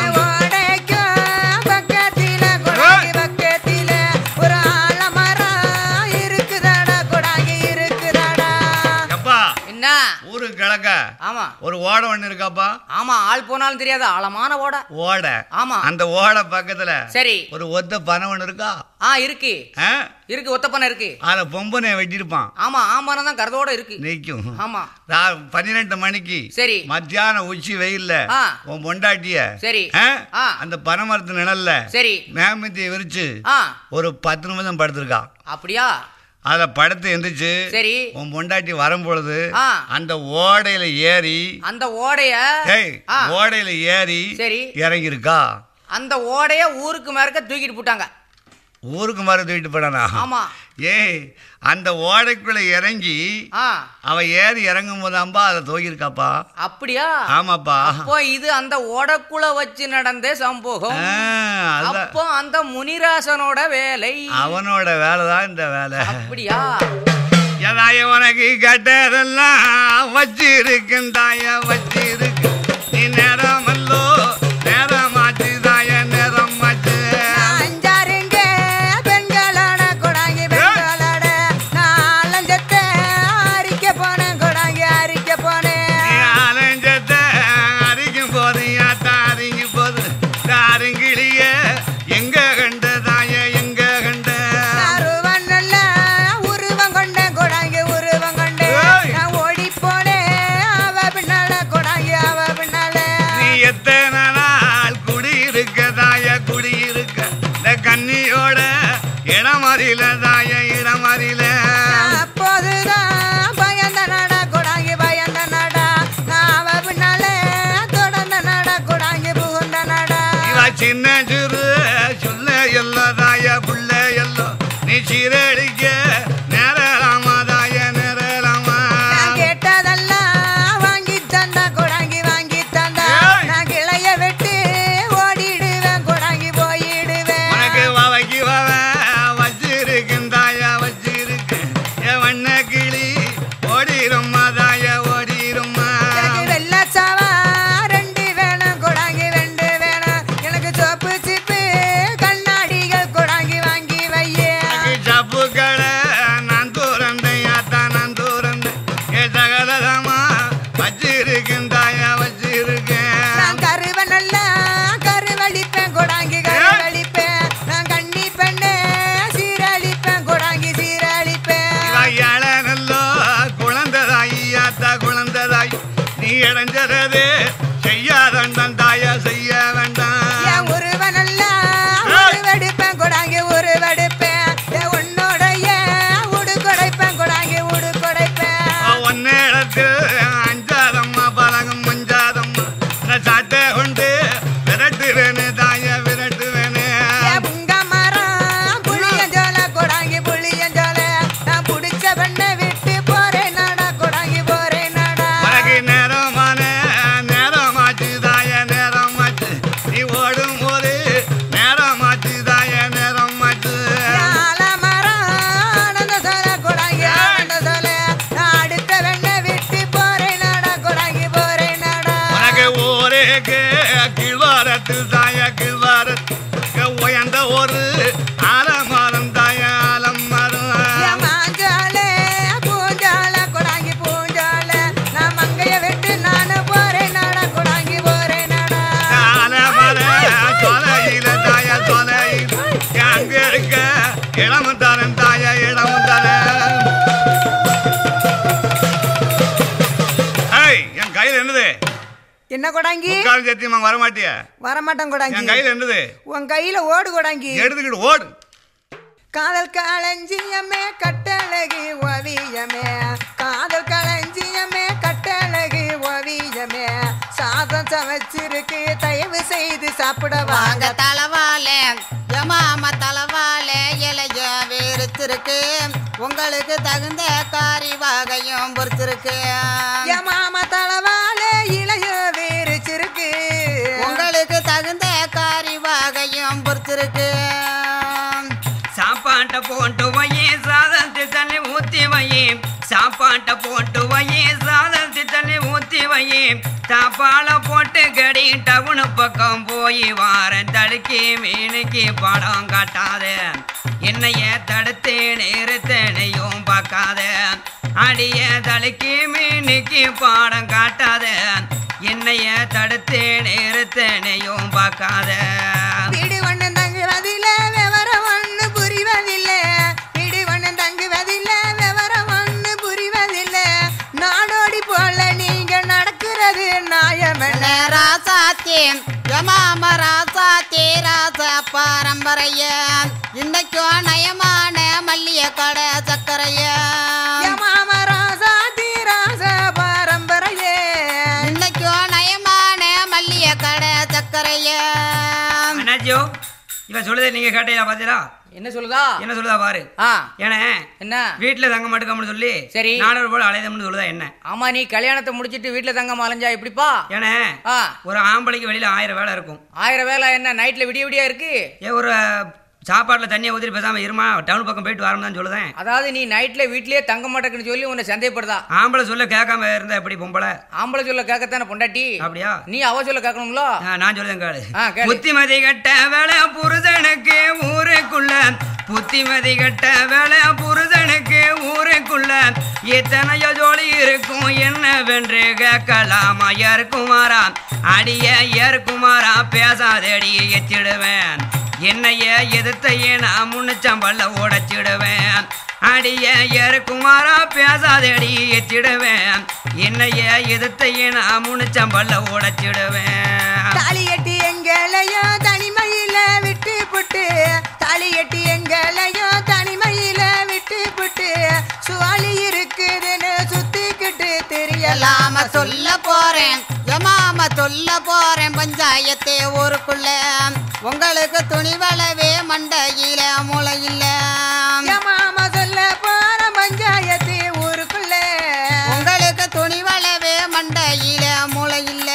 S4: ஓடைக்கும் பக்கத்தில கொடாங்கி பக்கத்தில ஒரு ஆலமரம் இருக்குதாடா கொடாங்கி இருக்குதாடா
S3: அப்பா
S2: என்ன ஊரு கிழக்க
S3: ஆமா
S2: ஒரு ஓடை ஒண்ணு இருக்காப்பா
S3: ஆமா ஆள் போனாலும் தெரியாது ஆழமான ஓட
S2: ஓடை
S3: ஆமா
S2: அந்த ஓடை பக்கத்துல
S3: சரி
S2: ஒரு ஒத்த பனை ஒண்ணு இருக்கா
S3: ஆ இருக்கு
S2: ஆ?
S3: இருக்கு ஒத்தப்பனை இருக்கு
S2: அதுல பொம்பனை வெட்டியிருப்பான்
S3: ஆமா ஆமானம் தான் கருதோட இருக்கு
S2: நிற்கும்
S3: ஆமா
S2: ரா- பன்னிரெண்டு மணிக்கு
S3: சரி
S2: மத்தியானம் உச்சி வெயில்ல
S3: ஆ.
S2: உன் பொண்டாட்டிய
S3: சரி
S2: ஆ?
S3: ஆ.
S2: அந்த பனைமரத்து நிழல்ல
S3: சரி
S2: மேமத்தியை விரிச்சு
S3: ஆ
S2: ஒரு பத்து நிமிஷம் படுத்திருக்கா
S3: அப்படியா
S2: அதுல படுத்து எந்திரிச்சு
S3: சரி
S2: உன் பொண்டாட்டி வரும் பொழுது
S3: ஆ.
S2: அந்த ஓடையில ஏறி
S3: அந்த ஓடைய
S2: ஏய்
S3: ஆ.
S2: ஓடையில ஏறி
S3: சரி
S2: இறங்கி இருக்கா
S3: அந்த ஓடைய ஊருக்கு மேற்க தூக்கிட்டு போட்டாங்க
S2: ஊருக்கு மரம் தூக்கிட்டு போனானா
S3: ஆமா
S2: ஏய் அந்த ஓடைக்குள்ள இறங்கி
S3: ஆ
S2: அவ ஏறி இறங்கும் போதாம்பா அதை தூக்கியிருக்காப்பா
S3: அப்படியா
S2: ஆமாப்பா
S3: அப்போ இது அந்த ஓடக்குள்ள வச்சு நடந்த சம்பவம்
S2: ஆ, அதுதான்
S3: அப்போ அந்த முனிராசனோட வேலை
S2: அவனோட வேலை தான் இந்த வேலை
S3: அப்படியா
S2: எதாய உனக்கு கட்டதெல்லாம் வச்சிருக்கேன் தாய வச்சிருக்கு நீ நேரமல்லோ நேரமாச்சு தாய நேரமாச்சு
S4: அஞ்சாருங்க பெண்களோட கொடாங்கி பெண்களோட நாலஞ்சத்தை அரிக்க போனேன் கொடாங்கி அரிக்க
S2: நீ
S4: போனேன்
S2: அலைஞ்சத அரிக்கும் போது யாத்தா அரிங்கி போது அருங்கிளிய எங்க கண்ட தாய எங்க கண்ட
S4: அருவன் நல்ல உருவம் கொண்ட கொடாங்கி
S2: சின்ன சிறு சொல்ல எல்லாதாய புள்ள எல்லாம் நீ சீரடிக்க நேரலாமாதாய நேரலாமா
S4: நான் கேட்டதெல்லாம் வாங்கி தந்தா கொடாங்கி வாங்கி தந்தா
S2: ஏய்!
S4: நான் கிளைய வெட்டி ஓடிடுவேன் கொடாங்கி போயிடுவேன்
S2: உனக்கு வவைக்கு வவ வச்சிருக்கேன் தாயா வச்சிருக்கேன் என் வண்ண கிளி ஓடிரும்மா தாயா ஓடிரும்மா
S4: எனக்கு வெள்ளை சாவா ரெண்டு வேணும் கொடாங்கி ரெண்டு வேணும் எனக்கு சோப்பு சிப்பு கண்ணாடிகள் கொடாங்கி வாங்கி வையே
S2: ஜப்பு கடை நான் தூரந்தேன் யாத்தா நான் தூரந்தேன் ஏ சகலதமா வச்சிருக்கேன் தாயா வச்சிருக்கேன்
S4: நான் கருவ நல்லா கருவழிப்பேன் கொடாங்கி கருவழிப்பேன் நான் கண்ணி பெண்ணே சீரழிப்பேன் கொடாங்கி சீரழிப்பேன்
S2: ஏழ நல்லோ குழந்ததாயி யாத்தா குழந்ததாய் நீ இடைஞ்சது செய்யாதண்டம் தாயா செய்ய வேண்டாம்
S4: என் உருவனெல்லாம் உருவெடுப்பேன் கொடாங்கி உருவெடுப்பேன் என் உன்னோடைய உடு கொடைப்பேன் கொடாங்கி உடு கொடைப்பேன்
S2: ஒன்னேடத்தில் அஞ்சாதம்மா பழகும் மஞ்சாதம்மா நான் சாட்டை கொண்டு விரட்டுவேனே தாய விரட்டுவேனே
S4: என் புங்க மரம் புளியஞ்சோல கொடாங்கி புளியஞ்சோல நான் புடிச்ச பெண்ணை விட்டு போறேன் நாடா கொடாங்கி போறேன் நாடா
S2: உனக்கு நேரமான நேரமாச்சு தாய நேரமாச்சு நீ ஓடும் போது நேரமாச்சு தாய நேரமாச்சு
S4: ஆலமரம் ஆனந்த சோல கொடாங்கி ஆனந்த சோல நான் அடுத்த பெண்ணை விட்டு போறேன் நாடா கொடாங்கி போறேன் நாடா
S2: உனக்கு ஊரேக்கு கிழ்வாரத்தில் தாய கிழ்வாரத்து உயர்ந்த ஒரு ஆலமரம் தாய ஆலமரம்
S4: என் மாஞ்சாலே பூஞ்சால கொடாங்கி பூஞ்சால நான் மங்கைய விட்டு நானு போறேன் நாடா கொடாங்கி போறேன் நாடா
S2: ஆலமர தொலையில தாய தொலையில அங்க இருக்க இளம தரன் தாய இளம தரன் ஏய், என் கையில என்னது
S4: என்ன கொடாங்கி
S2: முக்கால் சத்தியமா வரமாட்டிய
S4: வரமாட்டேன் கொடாங்கி
S2: என் கையில என்னது
S4: உன் கையில ஓடு கொடாங்கி
S2: எடுத்துக்கிட்டு ஓடு
S4: காதல் களஞ்சியமே கட்டழகு ஓவியமே காதல் களஞ்சியமே கட்டழகு ஓவியமே சாதம் சமைச்சிருக்கு தயவு செய்து சாப்பிட
S5: வாங்க
S4: வாங்க
S5: தலவாலே எமாம தலவாலே இலைய வேறுத்திருக்கு உங்களுக்கு தகுந்த காரி வகையும் பொறுத்திருக்கு
S4: என் மாமா தளவாலே இளைய வேறுச்சிருக்கு
S5: உங்களுக்கு தகுந்த காரி வகையும் பொறுத்திருக்கு
S6: சாப்பாட்டை போட்டு வையே சாதத்தை தள்ளி ஊத்தி வையே சாப்பாட்டை போட்டு வையே சாதத்தை தள்ளி ஊத்தி வையே தாப்பால போட்டு கடி டவுனு பக்கம் போய் வாரேன் தடுக்கி மீனுக்கு படம் காட்டாத என்னைய தடுத்து நிறுத்தனையும் பார்க்காத அடிய தடுக்கி மீனுக்கு பாடம் காட்டாத என்னைய தடுத்து நிறுத்தனையும் பார்க்காத
S4: வீடு ஒண்ணு தங்குவதில்ல விவரம் ஒண்ணு புரிவதில்ல வீடு ஒண்ணு தங்குவதில்ல விவரம் ஒண்ணு புரிவதில்ல நாடோடி போல நீங்க நடக்கிறது நியாயமென்ன
S5: ராசாத்தி எமாம ராசாத்தி ராச பாரம்பரிய இன்னைக்கும் நயமான மல்லிய கடை சக்கரைய
S4: என் மாமா ராசா தீராச பாரம்பரையே
S5: இன்னைக்கும் நயமான மல்லிய கடை சக்கரைய
S6: அண்ணாச்சியோ இவன் சொல்லுதே நீங்க கேட்டீங்களா பாத்தீங்களா
S3: என்ன சொல்லுதா
S6: என்ன சொல்லுதா பாரு
S3: ஆ
S6: ஏன்னா
S3: என்ன
S6: வீட்டுல தங்க மாட்டுக்காமனு சொல்லி
S3: சரி.
S6: நாடோர் போல அலைதம்னு சொல்லுதா என்ன
S3: ஆமா நீ கல்யாணத்தை முடிச்சிட்டு வீட்டுல தங்காம அலைஞ்சா எப்படிப்பா
S6: ஏன்னா
S3: ஆ
S6: ஒரு ஆம்பளைக்கு வெளியில ஆயிரம் வேலை இருக்கும்
S3: ஆயிரம் வேலை என்ன நைட்ல விடிய விடியா இருக்கு
S6: ஏன் ஒரு சாப்பாட்டுல தண்ணியை ஊற்றி பேசாம இருமா டவுன் பக்கம் போயிட்டு வரோம் தான் சொல்லுதேன்
S3: அதாவது நீ நைட்ல வீட்லயே தங்க மாட்டேக்குன்னு சொல்லி உன்னை சந்தேகப்படுதா
S6: ஆம்பளை சொல்ல கேட்காம இருந்தா எப்படி பொம்பளை
S3: ஆம்பளை சொல்ல கேட்கத்தானே பொண்டாட்டி
S6: அப்படியா
S3: நீ அவ சொல்ல கேட்கணும்ல
S6: ஆ, நான் சொல்லுதேன் கேளு
S3: ஆ, கேளு.
S6: புத்திமதி கட்ட வேலை புருஷனுக்கு ஊருக்குள்ள புத்திமதி கட்ட வேலை புருஷனுக்கு ஊருக்குள்ள எத்தனையோ ஜோலி இருக்கும் என்னவென்று கேட்கலாமா ஏற்குமாரா அடிய ஏற்குமாரா பேசாதடி எச்சிடுவேன் என்னைய எதிர்த்தையே நான் முன்னுச்சம்பல்ல உடைச்சிடுவேன் அடிய ஏற்குமாரா பேசாதடி எச்சிடுவேன் என்னைய எதிர்த்தையே நான் முன்னுச்சம்பல்ல உடைச்சிடுவேன்
S4: தாலி கட்டி எங்களையோ தனிமையில விட்டு புட்டு தாலி கட்டி எங்களையோ தனிமையில விட்டு புட்டு சுவாலி இருக்குதுன்னு சுத்திக்கிட்டு தெரியலாம்
S5: எல்லாம சொல்ல போறேன் எமாம சொல்ல போறேன் பஞ்சாயத்தே ஊருக்குள்ள உங்களுக்கு துணிவளவே மண்டையில மூளை இல்ல
S4: என் மாமா சொல்ல போற பஞ்சாயத்து ஊருக்குள்ள
S5: உங்களுக்கு துணிவளவே மண்டையில மூளை இல்ல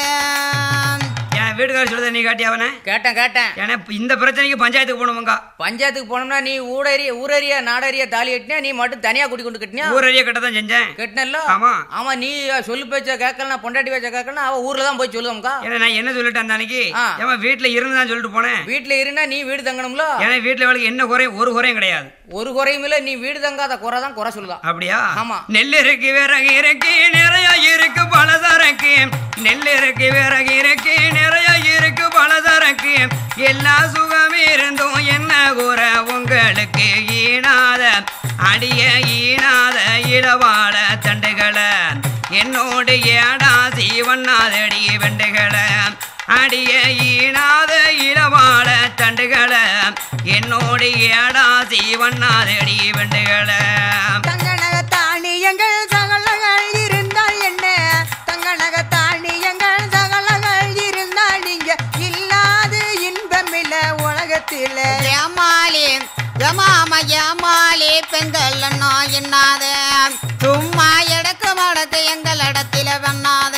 S6: என் வீட்டுக்காரர் சொல்லுத நீ காட்டி அவனை
S3: கேட்டேன் கேட்டேன்
S6: ஏன்னா இப்ப இந்த பிரச்சனைக்கு பஞ்சாயத்துக்கு போகணுமுங்க
S3: பஞ்சாயத்துக்கு போனோம்னா நீ ஊரறிய ஊரறிய நாடறிய தாலி கட்டினா நீ மட்டும் தனியா குடி கொண்டு கட்டினியா
S6: ஊரறிய கட்ட தான் செஞ்சேன்
S3: கட்டினல்ல
S6: ஆமா.
S3: ஆமா நீ சொல்லு பேச்ச கேட்கலாம் பொண்டாட்டி பேச்ச கேட்கலாம் அவ ஊர்ல தான் போய் சொல்லுவோம்க்கா
S6: ஏன்னா நான் என்ன சொல்லிட்டேன் அந்த அன்னைக்கு
S3: ஆ.
S6: ஏமா வீட்டுல இருந்து தான் சொல்லிட்டு போனேன்
S3: வீட்டுல இருந்தா நீ வீடு தங்கணும்ல
S6: ஏன்னா வீட்டுல அவளுக்கு என்ன குறையும் ஒரு குறையும் கிடையாது
S3: ஒரு குறையும் இல்ல நீ வீடு தங்காத குறை தான் குறை சொல்லுதான்
S6: அப்படியா
S3: ஆமா.
S6: நெல் இருக்கு விறகு இருக்கு நிறைய இருக்கு பலதரக்கு நெல் இருக்கு விறகு இருக்கு நிறைய இருக்கு பலதரக்கு எல்லா சுகம் இருந்தும் என்ன குறை உங்களுக்கு ஈனாத அடிய ஈனாத இளவாழ தண்டுகளை என்னோடு ஏடா சீவண்ணாதடி வெண்டுகளை அடிய ஈனாத இளவாழ தண்டுகளை என்னோடு ஏடா சீவண்ணாதடி வெண்டுகளை
S4: தங்கநக தானியங்கள் சகலங்கள் இருந்தால் என்ன தங்கநக தானியங்கள் சகலங்கள் இருந்தால் நீங்க இல்லாது இன்பமில்ல உலகத்தில
S5: ஏமாளி ஏமாம ஏமாளி பெண்கள் அண்ணா எண்ணாத சும்மா எடக்கு மடக்கு எங்கள் இடத்தில பண்ணாத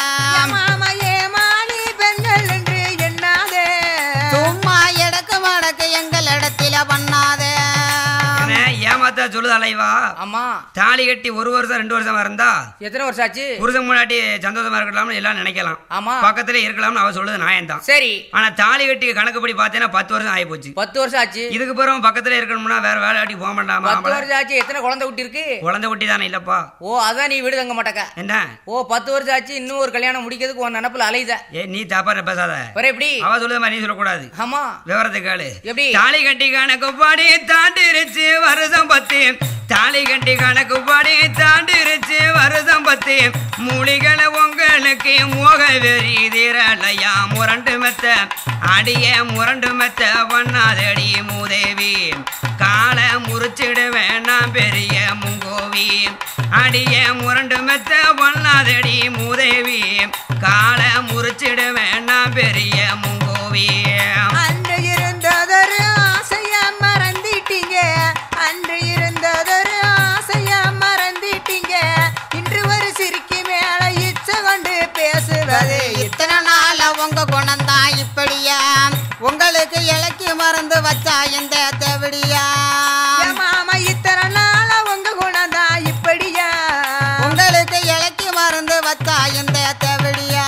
S4: மாமா ஏமாளி பெண்கள் என்று எண்ணாதே
S5: சும்மா எடக்கு மடக்கு எங்கள் இடத்தில பண்ணாத
S6: என்ன ஏமாத்தா சொல்லுது அலைவா
S3: ஆமா
S6: தாலி கட்டி ஒரு வருஷம் ரெண்டு வருஷமா இருந்தா
S3: எத்தனை வருஷம் ஆச்சு
S6: புருஷன் முன்னாடி சந்தோஷமா இருக்கலாம்னு எல்லாம் நினைக்கலாம்
S3: ஆமா
S6: பக்கத்துல இருக்கலாம்னு அவ சொல்லுது நியாயம்தான்
S3: சரி
S6: ஆனா தாலி கட்டி கணக்குப்படி பார்த்தேன்னா பத்து வருஷம் ஆகி போச்சு
S3: பத்து வருஷம் ஆச்சு
S6: இதுக்கு பிறகு பக்கத்துல இருக்கணும்னா வேற வேலையாட்டி போக மாட்டாமா
S3: பத்து
S6: ஆம்பளை.
S3: வருஷம் ஆச்சு எத்தனை குழந்தை குட்டி இருக்கு
S6: குழந்தை குட்டி தானே இல்லப்பா
S3: ஓ அதான் நீ வீடு தங்க மாட்டக்க
S6: என்ன
S3: ஓ பத்து வருஷம் ஆச்சு இன்னும் ஒரு கல்யாணம் முடிக்கிறதுக்கு உன் நினப்புல அலையுத
S6: ஏ நீ தப்பா பேசாத
S3: வேற எப்படி
S6: அவ சொல்லுத மாதிரி நீ சொல்லக்கூடாது
S3: ஆமா
S6: விவரத்தை கேளு
S3: எப்படி?
S6: தாலி கட்டி கணக்கு பாடி தாண்டிருச்சு வருஷம் பத்து தாலி கட்டி கணக்கு பாடி தாண்டிருச்சு வருஷம் பத்து மூலிகளை உங்களுக்கு மோக வெறி திரளையா முரண்டு மெத்த அடிய முரண்டு மெத்த பண்ணாதடி மூதேவி காலை முறிச்சிடுவேன் நான் பெரிய முங்கோவி அடிய முரண்டு மெத்த பண்ணாதடி மூதேவி காலை முறிச்சிடுவேன் நான் பெரிய முங்கோவி
S4: அன்று இருந்ததொரு ஆசைய மறந்திட்டீங்க அன்று இருந்ததொரு ஆசைய மறந்திட்டீங்க இன்று ஒரு சிரிக்கு மேல இச்ச கொண்டு பேசுவது
S5: இத்தனை நாள உங்க குணம்தான் இப்படியா உங்களுக்கு இலக்கி மருந்து வச்சா இந்த தேவடியா
S4: என் மாமா இத்தனை நாள உங்க குணம்தான் இப்படியா
S5: உங்களுக்கு இலக்கி மருந்து வச்சா இந்த தேவடியா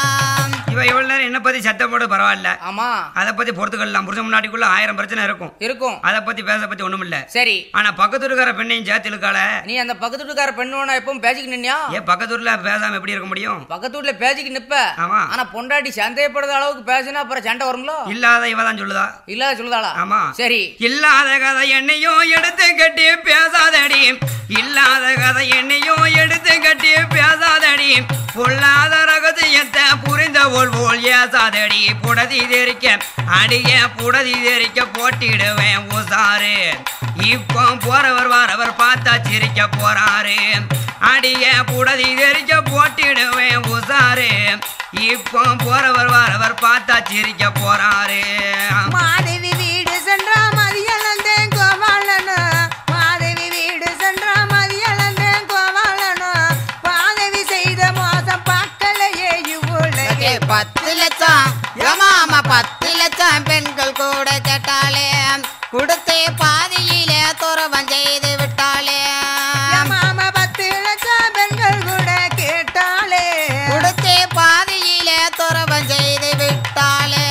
S6: இவ இவ்வளவு நேரம் என்ன பத்தி சத்தம் போட பரவாயில்ல
S3: ஆமா
S6: அதை பத்தி பொறுத்துக்கலாம் புருஷன் முன்னாடிக்குள்ள ஆயிரம் பிரச்சனை இருக்கும்
S3: இருக்கும்
S6: அதை பத்தி பேச பத்தி ஒண்ணும் இல்ல
S3: சரி
S6: ஆனா பக்கத்து இருக்கிற பெண்ணையும் சேர்த்து இழுக்கால
S3: நீ அந்த பக்கத்து வீட்டுக்கார பெண்ணோட எப்பவும் பேசிக்கு நின்னியா
S6: ஏன் பக்கத்து ஊர்ல பேசாம எப்படி இருக்க முடியும்
S3: பக்கத்து வீட்டுல பேசிக்கு நிப்ப
S6: ஆமா.
S3: ஆனா பொண்டாட்டி சந்தேகப்படுற அளவுக்கு பேசினா அப்புறம் சண்டை வரும்ல
S6: இல்லாத இவ தான் சொல்லுதா
S3: இல்ல சொல்லுதாளா
S6: ஆமா
S3: சரி
S6: இல்லாத கதை என்னையும் எடுத்து கட்டி பேசாதடி இல்லாத கதை என்னையும் எடுத்து கட்டி பேசாதடி பொல்லாத ரகசியத்தை புரிந்த போல் போல் ஏசாதடி புடதி தெரிக்க அடிய புடதி தெரிக்க போட்டிடுவேன் உசாரு இப்போ போறவர் வரவர் பார்த்தா சிரிக்க போறாரு அடிய புடதி தெரிக்க போட்டிடுவேன் உசாரு இப்போ போறவர் வரவர் பார்த்தா சிரிக்க போறாரு
S4: மாதவி வீடு சென்றா மதியலந்தேன் கோவாளனும் மாதவி வீடு சென்றா மதியலந்தேன் கோவாளனும் மாதவி செய்த மோசம் பார்க்கலையே இவ்வுலகே
S5: பத்து லட்சம் ஏமாமா பத்து லட்சம் பெண்கள் கூட கேட்டாலே கொடுத்தே பாதியிலே துறவம் செய்து விட்டாளே
S4: என் மாமா பத்து லட்சம் பெண்கள் கூட கேட்டாலே
S5: கொடுத்தே பாதியிலே துறவம் செய்து விட்டாளே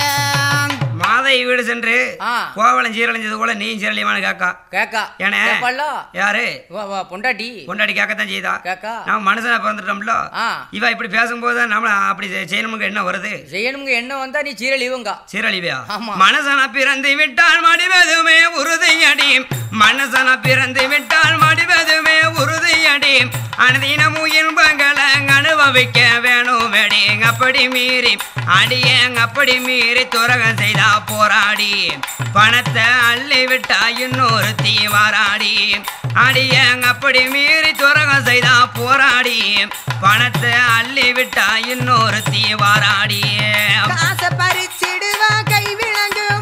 S6: மாதை வீடு சென்று
S3: ஆ.
S6: கோவலம் சீரழிஞ்சது போல நீயும் சீரழியமான கேக்கா
S3: கேக்கா
S6: ஏனே?
S3: கேப்பாளா?
S6: யாரு
S3: வா, வா, பொண்டாட்டி
S6: கொண்டாடி கேட்கத்தான் செய்தா
S3: கேக்கா
S6: நம்ம மனுஷனா பிறந்துட்டோம்ல
S3: ஆ.
S6: இவ இப்படி பேசும்போது நம்மள அப்படி செய்யணுமுங்க என்ன வருது
S3: செய்யணுங்க என்ன வந்தா நீ சீரழிவுங்க
S6: சீரழிவியா
S3: ஆமா.
S6: மனசன பிறந்து விட்டால் மடிவதுமே உறுதியடி மனசன பிறந்து விட்டால் மடிவதுமே உறுதியடி அனுதினமும் இன்பங்களை அனுபவிக்க வேணும் வெடி அப்படி மீறி அடியேங்க அப்படி மீறி துரகம் செய்தா போராடி பணத்தை அள்ளி விட்டா இன்னொரு தீவாராடி அடியேங்க அப்படி மீறி துரகம் செய்தா போராடி பணத்தை அள்ளி விட்டா இன்னொரு தீவாராடி
S4: காசை பறிச்சிடுவா கை விளங்கு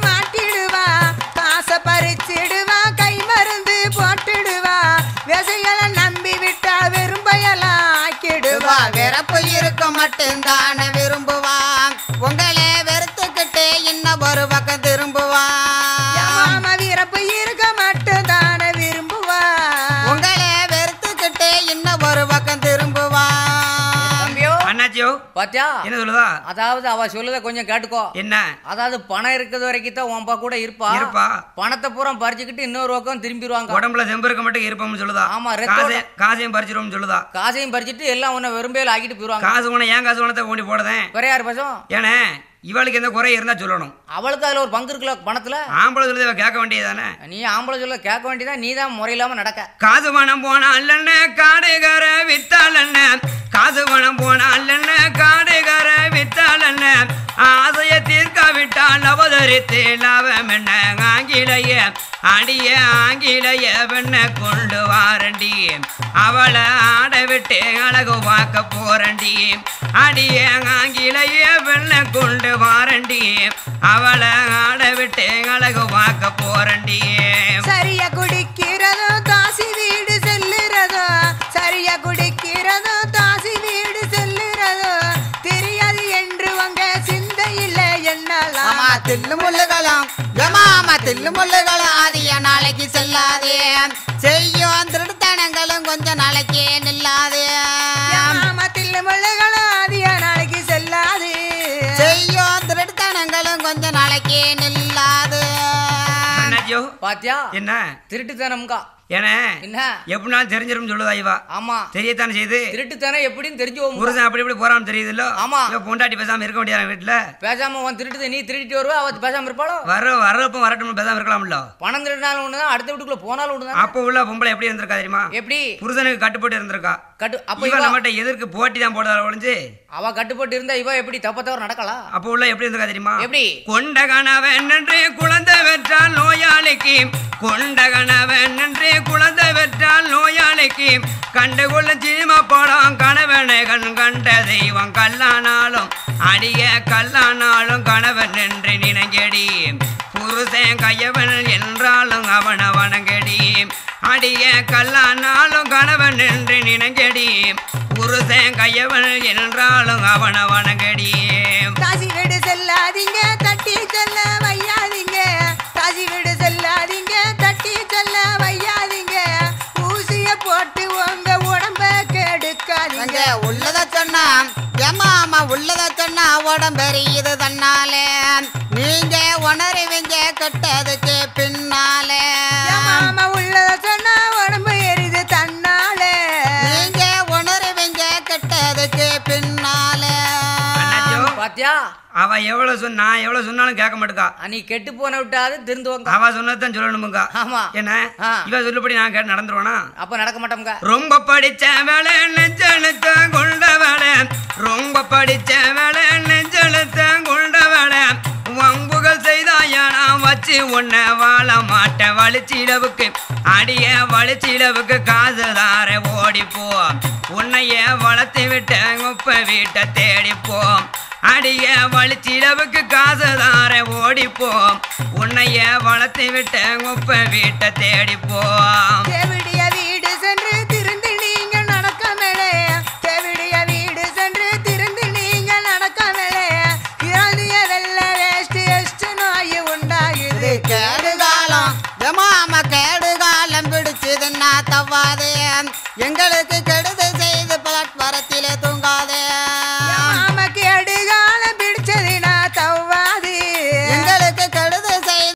S5: தானே விரும்புவான் உங்களே வெறுத்துக்கிட்டு இன்னும் ஒரு பக்கம் திரும்புவான்
S4: மாமா வீரப்பு இருக்க மட்டும் தானே விரும்புவா
S5: உங்களே வெறுத்துக்கிட்டு இன்னும் ஒரு பக்கம் திரும்புவான்
S3: தம்பியோ
S6: அண்ணாச்சியோ
S3: பாத்தியா
S6: என்ன சொல்லுதா
S3: அதாவது அவ சொல்லுத கொஞ்சம் கேட்டுக்கோ
S6: என்ன
S3: அதாவது பணம் இருக்கிறது வரைக்கும் தான் உன் பா கூட இருப்பா
S6: இருப்பா.
S3: பணத்தை பூரா பறிச்சுக்கிட்டு இன்னொரு பக்கம் திரும்பிடுவாங்க
S6: உடம்புல செம்பருக்க மட்டும் இருப்போம்னு சொல்லுதா
S3: ஆமா, ரத்தோட-
S6: காசை காசையும் பறிச்சிருவோம்னு சொல்லுதா
S3: காசையும் பறிச்சுட்டு எல்லாம் உன்னை விரும்பியல் ஆக்கிட்டு போயிருவாங்க
S6: காசு உன ஏன் காசு உனத்தை கொண்டு போடுதேன்
S3: வேற யார் பசம்
S6: ஏனே இவளுக்கு எந்த குறை இருந்தா சொல்லணும்
S3: அவளுக்கு அதுல ஒரு பங்கு இருக்குல்ல பணத்துல
S6: ஆம்பளை சொல்லுது இவ கேட்க வேண்டியதானே
S3: நீ ஆம்பளை சொல்ல கேட்க வேண்டியதான் நீ தான் முறையில்லாம நடக்க
S6: காசு பணம் போனா அல்லண்ண காடுகார வித்தாலண்ண காசு பணம் போனா அல்லண்ண காடுகார வித்தாலண்ண ஆசைய தீர்க்க விட்டால் அவதரித்து லாபம் என்ன ஆங்கிலேய அடிய ஆங்கிலேய பெண்ண கொண்டு வாரண்டி அவளை ஆட விட்டு அழகு பார்க்க போறண்டி அடிய ஆங்கிலேய பெண்ண கொண்டு வாரண்டி அவளை ஆட விட்டு அழகு பார்க்க போறண்டி
S4: சரியா குடிக்கிறதோ தாசி வீடு செல்லுறதோ சரியா குடிக்கிறதோ தாசி வீடு செல்லுறதோ தெரியாது என்று உங்க சிந்தையில எண்ணலாம்
S5: ஆமா தில்லு முள்ளுகளும் ஏமாமா தில்லு முள்ளுகளும் அதிக நாளைக்கு செல்லாதே செய்யும் திருத்தனங்களும் கொஞ்ச நாளைக்கு நில்லாதே
S4: மாமத்தில் முள்ளுகளும் அதிக நாளைக்கு செல்லாது
S5: செய்யும் திருத்தனங்களும் கொஞ்ச நாளைக்கு நில்லாது
S6: அண்ணாச்சியோ
S3: பாத்தியா
S6: என்ன
S3: திருட்டுத்தனம்கா
S6: ஏனே
S3: என்ன
S6: எப்படினாலும் தெரிஞ்சிரும் சொல்லுதா இவா
S3: ஆமா
S6: தெரியத்தானே செய்யுது
S3: திருட்டுத்தனம் எப்படின்னு தெரிஞ்சு போகும்.
S6: புருஷன் அப்படி இப்படி போறான்னு தெரியுதுல்ல
S3: ஆமா.
S6: இவ பொண்டாட்டி பேசாம இருக்க முடியாது வீட்டுல
S3: பேசாம உன் திருட்டு நீ திருடிட்டு வருவா அவ பேசாம இருப்பாளோ
S6: வர வர்றப்ப வரட்டும் பேசாம இருக்கலாம்ல
S3: பணம் திருடினாலும் ஒண்ணுதான் அடுத்த வீட்டுக்குள்ள போனாலும் ஒண்ணுதான்
S6: அப்ப உள்ள பொம்பளை எப்படி இருந்திருக்கா தெரியுமா
S3: எப்படி
S6: புருஷனுக்கு கட்டுப்பட்டு இருந்திருக்கா
S3: கட்டு அப்ப
S6: இவ
S3: இவ
S6: நம்மகிட்ட எதிர்க்கு போட்டி தான் போடுறா ஒழிஞ்சு
S3: அவ கட்டுப்பட்டு இருந்தா இவ எப்படி தப்ப தவறு நடக்கலாம்
S6: அப்ப உள்ள எப்படி இருந்திருக்கா தெரியுமா
S3: எப்படி?
S6: கொண்ட கணவன் என்று குழந்தை பெற்றால் நோயாளிக்கு கொண்ட கணவன் என்று குழந்தை பெற்றால் நோயாளிக்கு கண்டுகொள்ள சீம படம் கணவனை கண் கண்ட தெய்வம் கல்லானாலும் அடிய கல்லானாலும் கணவன் என்று நினைங்கடி புருஷன் கையவன் என்றாலும் அவன வணங்கடி அடிய கல்லானாலும் கணவன் என்று நினைங்கடி புருஷன் கையவன் என்றாலும் அவன வணங்கடி
S4: தாசி வீடு செல்லாதீங்க தட்டி செல்ல வையாதீங்க தாசி வீடு செல்லாதீங்க தட்டி செல்ல வையாதீங்க ஊசிய போட்டு உங்க உடம்ப கெடுக்காதீங்க
S5: அங்க உள்ளத சொன்னா ஏமாமா உள்ளத சொன்னா உடம்பெரியுது தன்னாலே நீங்க உணருவீங்க கெட்டதுக்கு பின்னாலே
S4: மாமா உள்ளத சொன்னா உடம்பு எரிது தன்னாலே
S5: நீங்க உணருவீங்க கெட்டதுக்கு பின்னாலே
S6: அண்ணாச்சியோ,
S3: பாத்தியா
S6: அவ எவ்வளவு சொன்னா நான் எவ்வளவு சொன்னாலும் கேட்க மாட்டுக்கா
S3: நீ கெட்டு போன விட்டாது திருந்துவாங்க
S6: அவ சொன்னதான் சொல்லணுமுங்க
S3: ஆமா
S6: என்ன
S3: ஆ.
S6: இவ சொல்லுபடி நான் கேட்டு நடந்துருவானா
S3: அப்ப நடக்க மாட்டோம்ங்க
S6: ரொம்ப படிச்ச வேலை நெஞ்செழுத்த கொண்ட வேலை ரொம்ப படிச்ச வேலை நெஞ்செழுத்த கொண்ட வேலை வம்புகள் செய்தாயானா வச்சு உன்னை வாழ மாட்டேன் வலிச்சிடவுக்கு அடிய வலிச்சிடவுக்கு காசு தார ஓடிப்போ உன்னைய வளர்த்து விட்ட உப்ப வீட்டை தேடிப்போம் அடிய வலிச்சிடவுக்கு காசு தார ஓடிப்போம் உன்னைய வளர்த்து விட்ட உப்ப வீட்டை தேடிப்போம்
S4: தேவிடிய வீடு சென்று திருந்து நீங்க நடக்க மேலே தேவிடிய வீடு சென்று திருந்து நீங்க நடக்க மேலே இறந்திய வெள்ள வேஸ்ட் எஸ்ட் நோய் உண்டாகுது
S5: கேடு காலம் ஏமாமா கேடு காலம் பிடிச்சதுன்னா தவாது எங்களுக்கு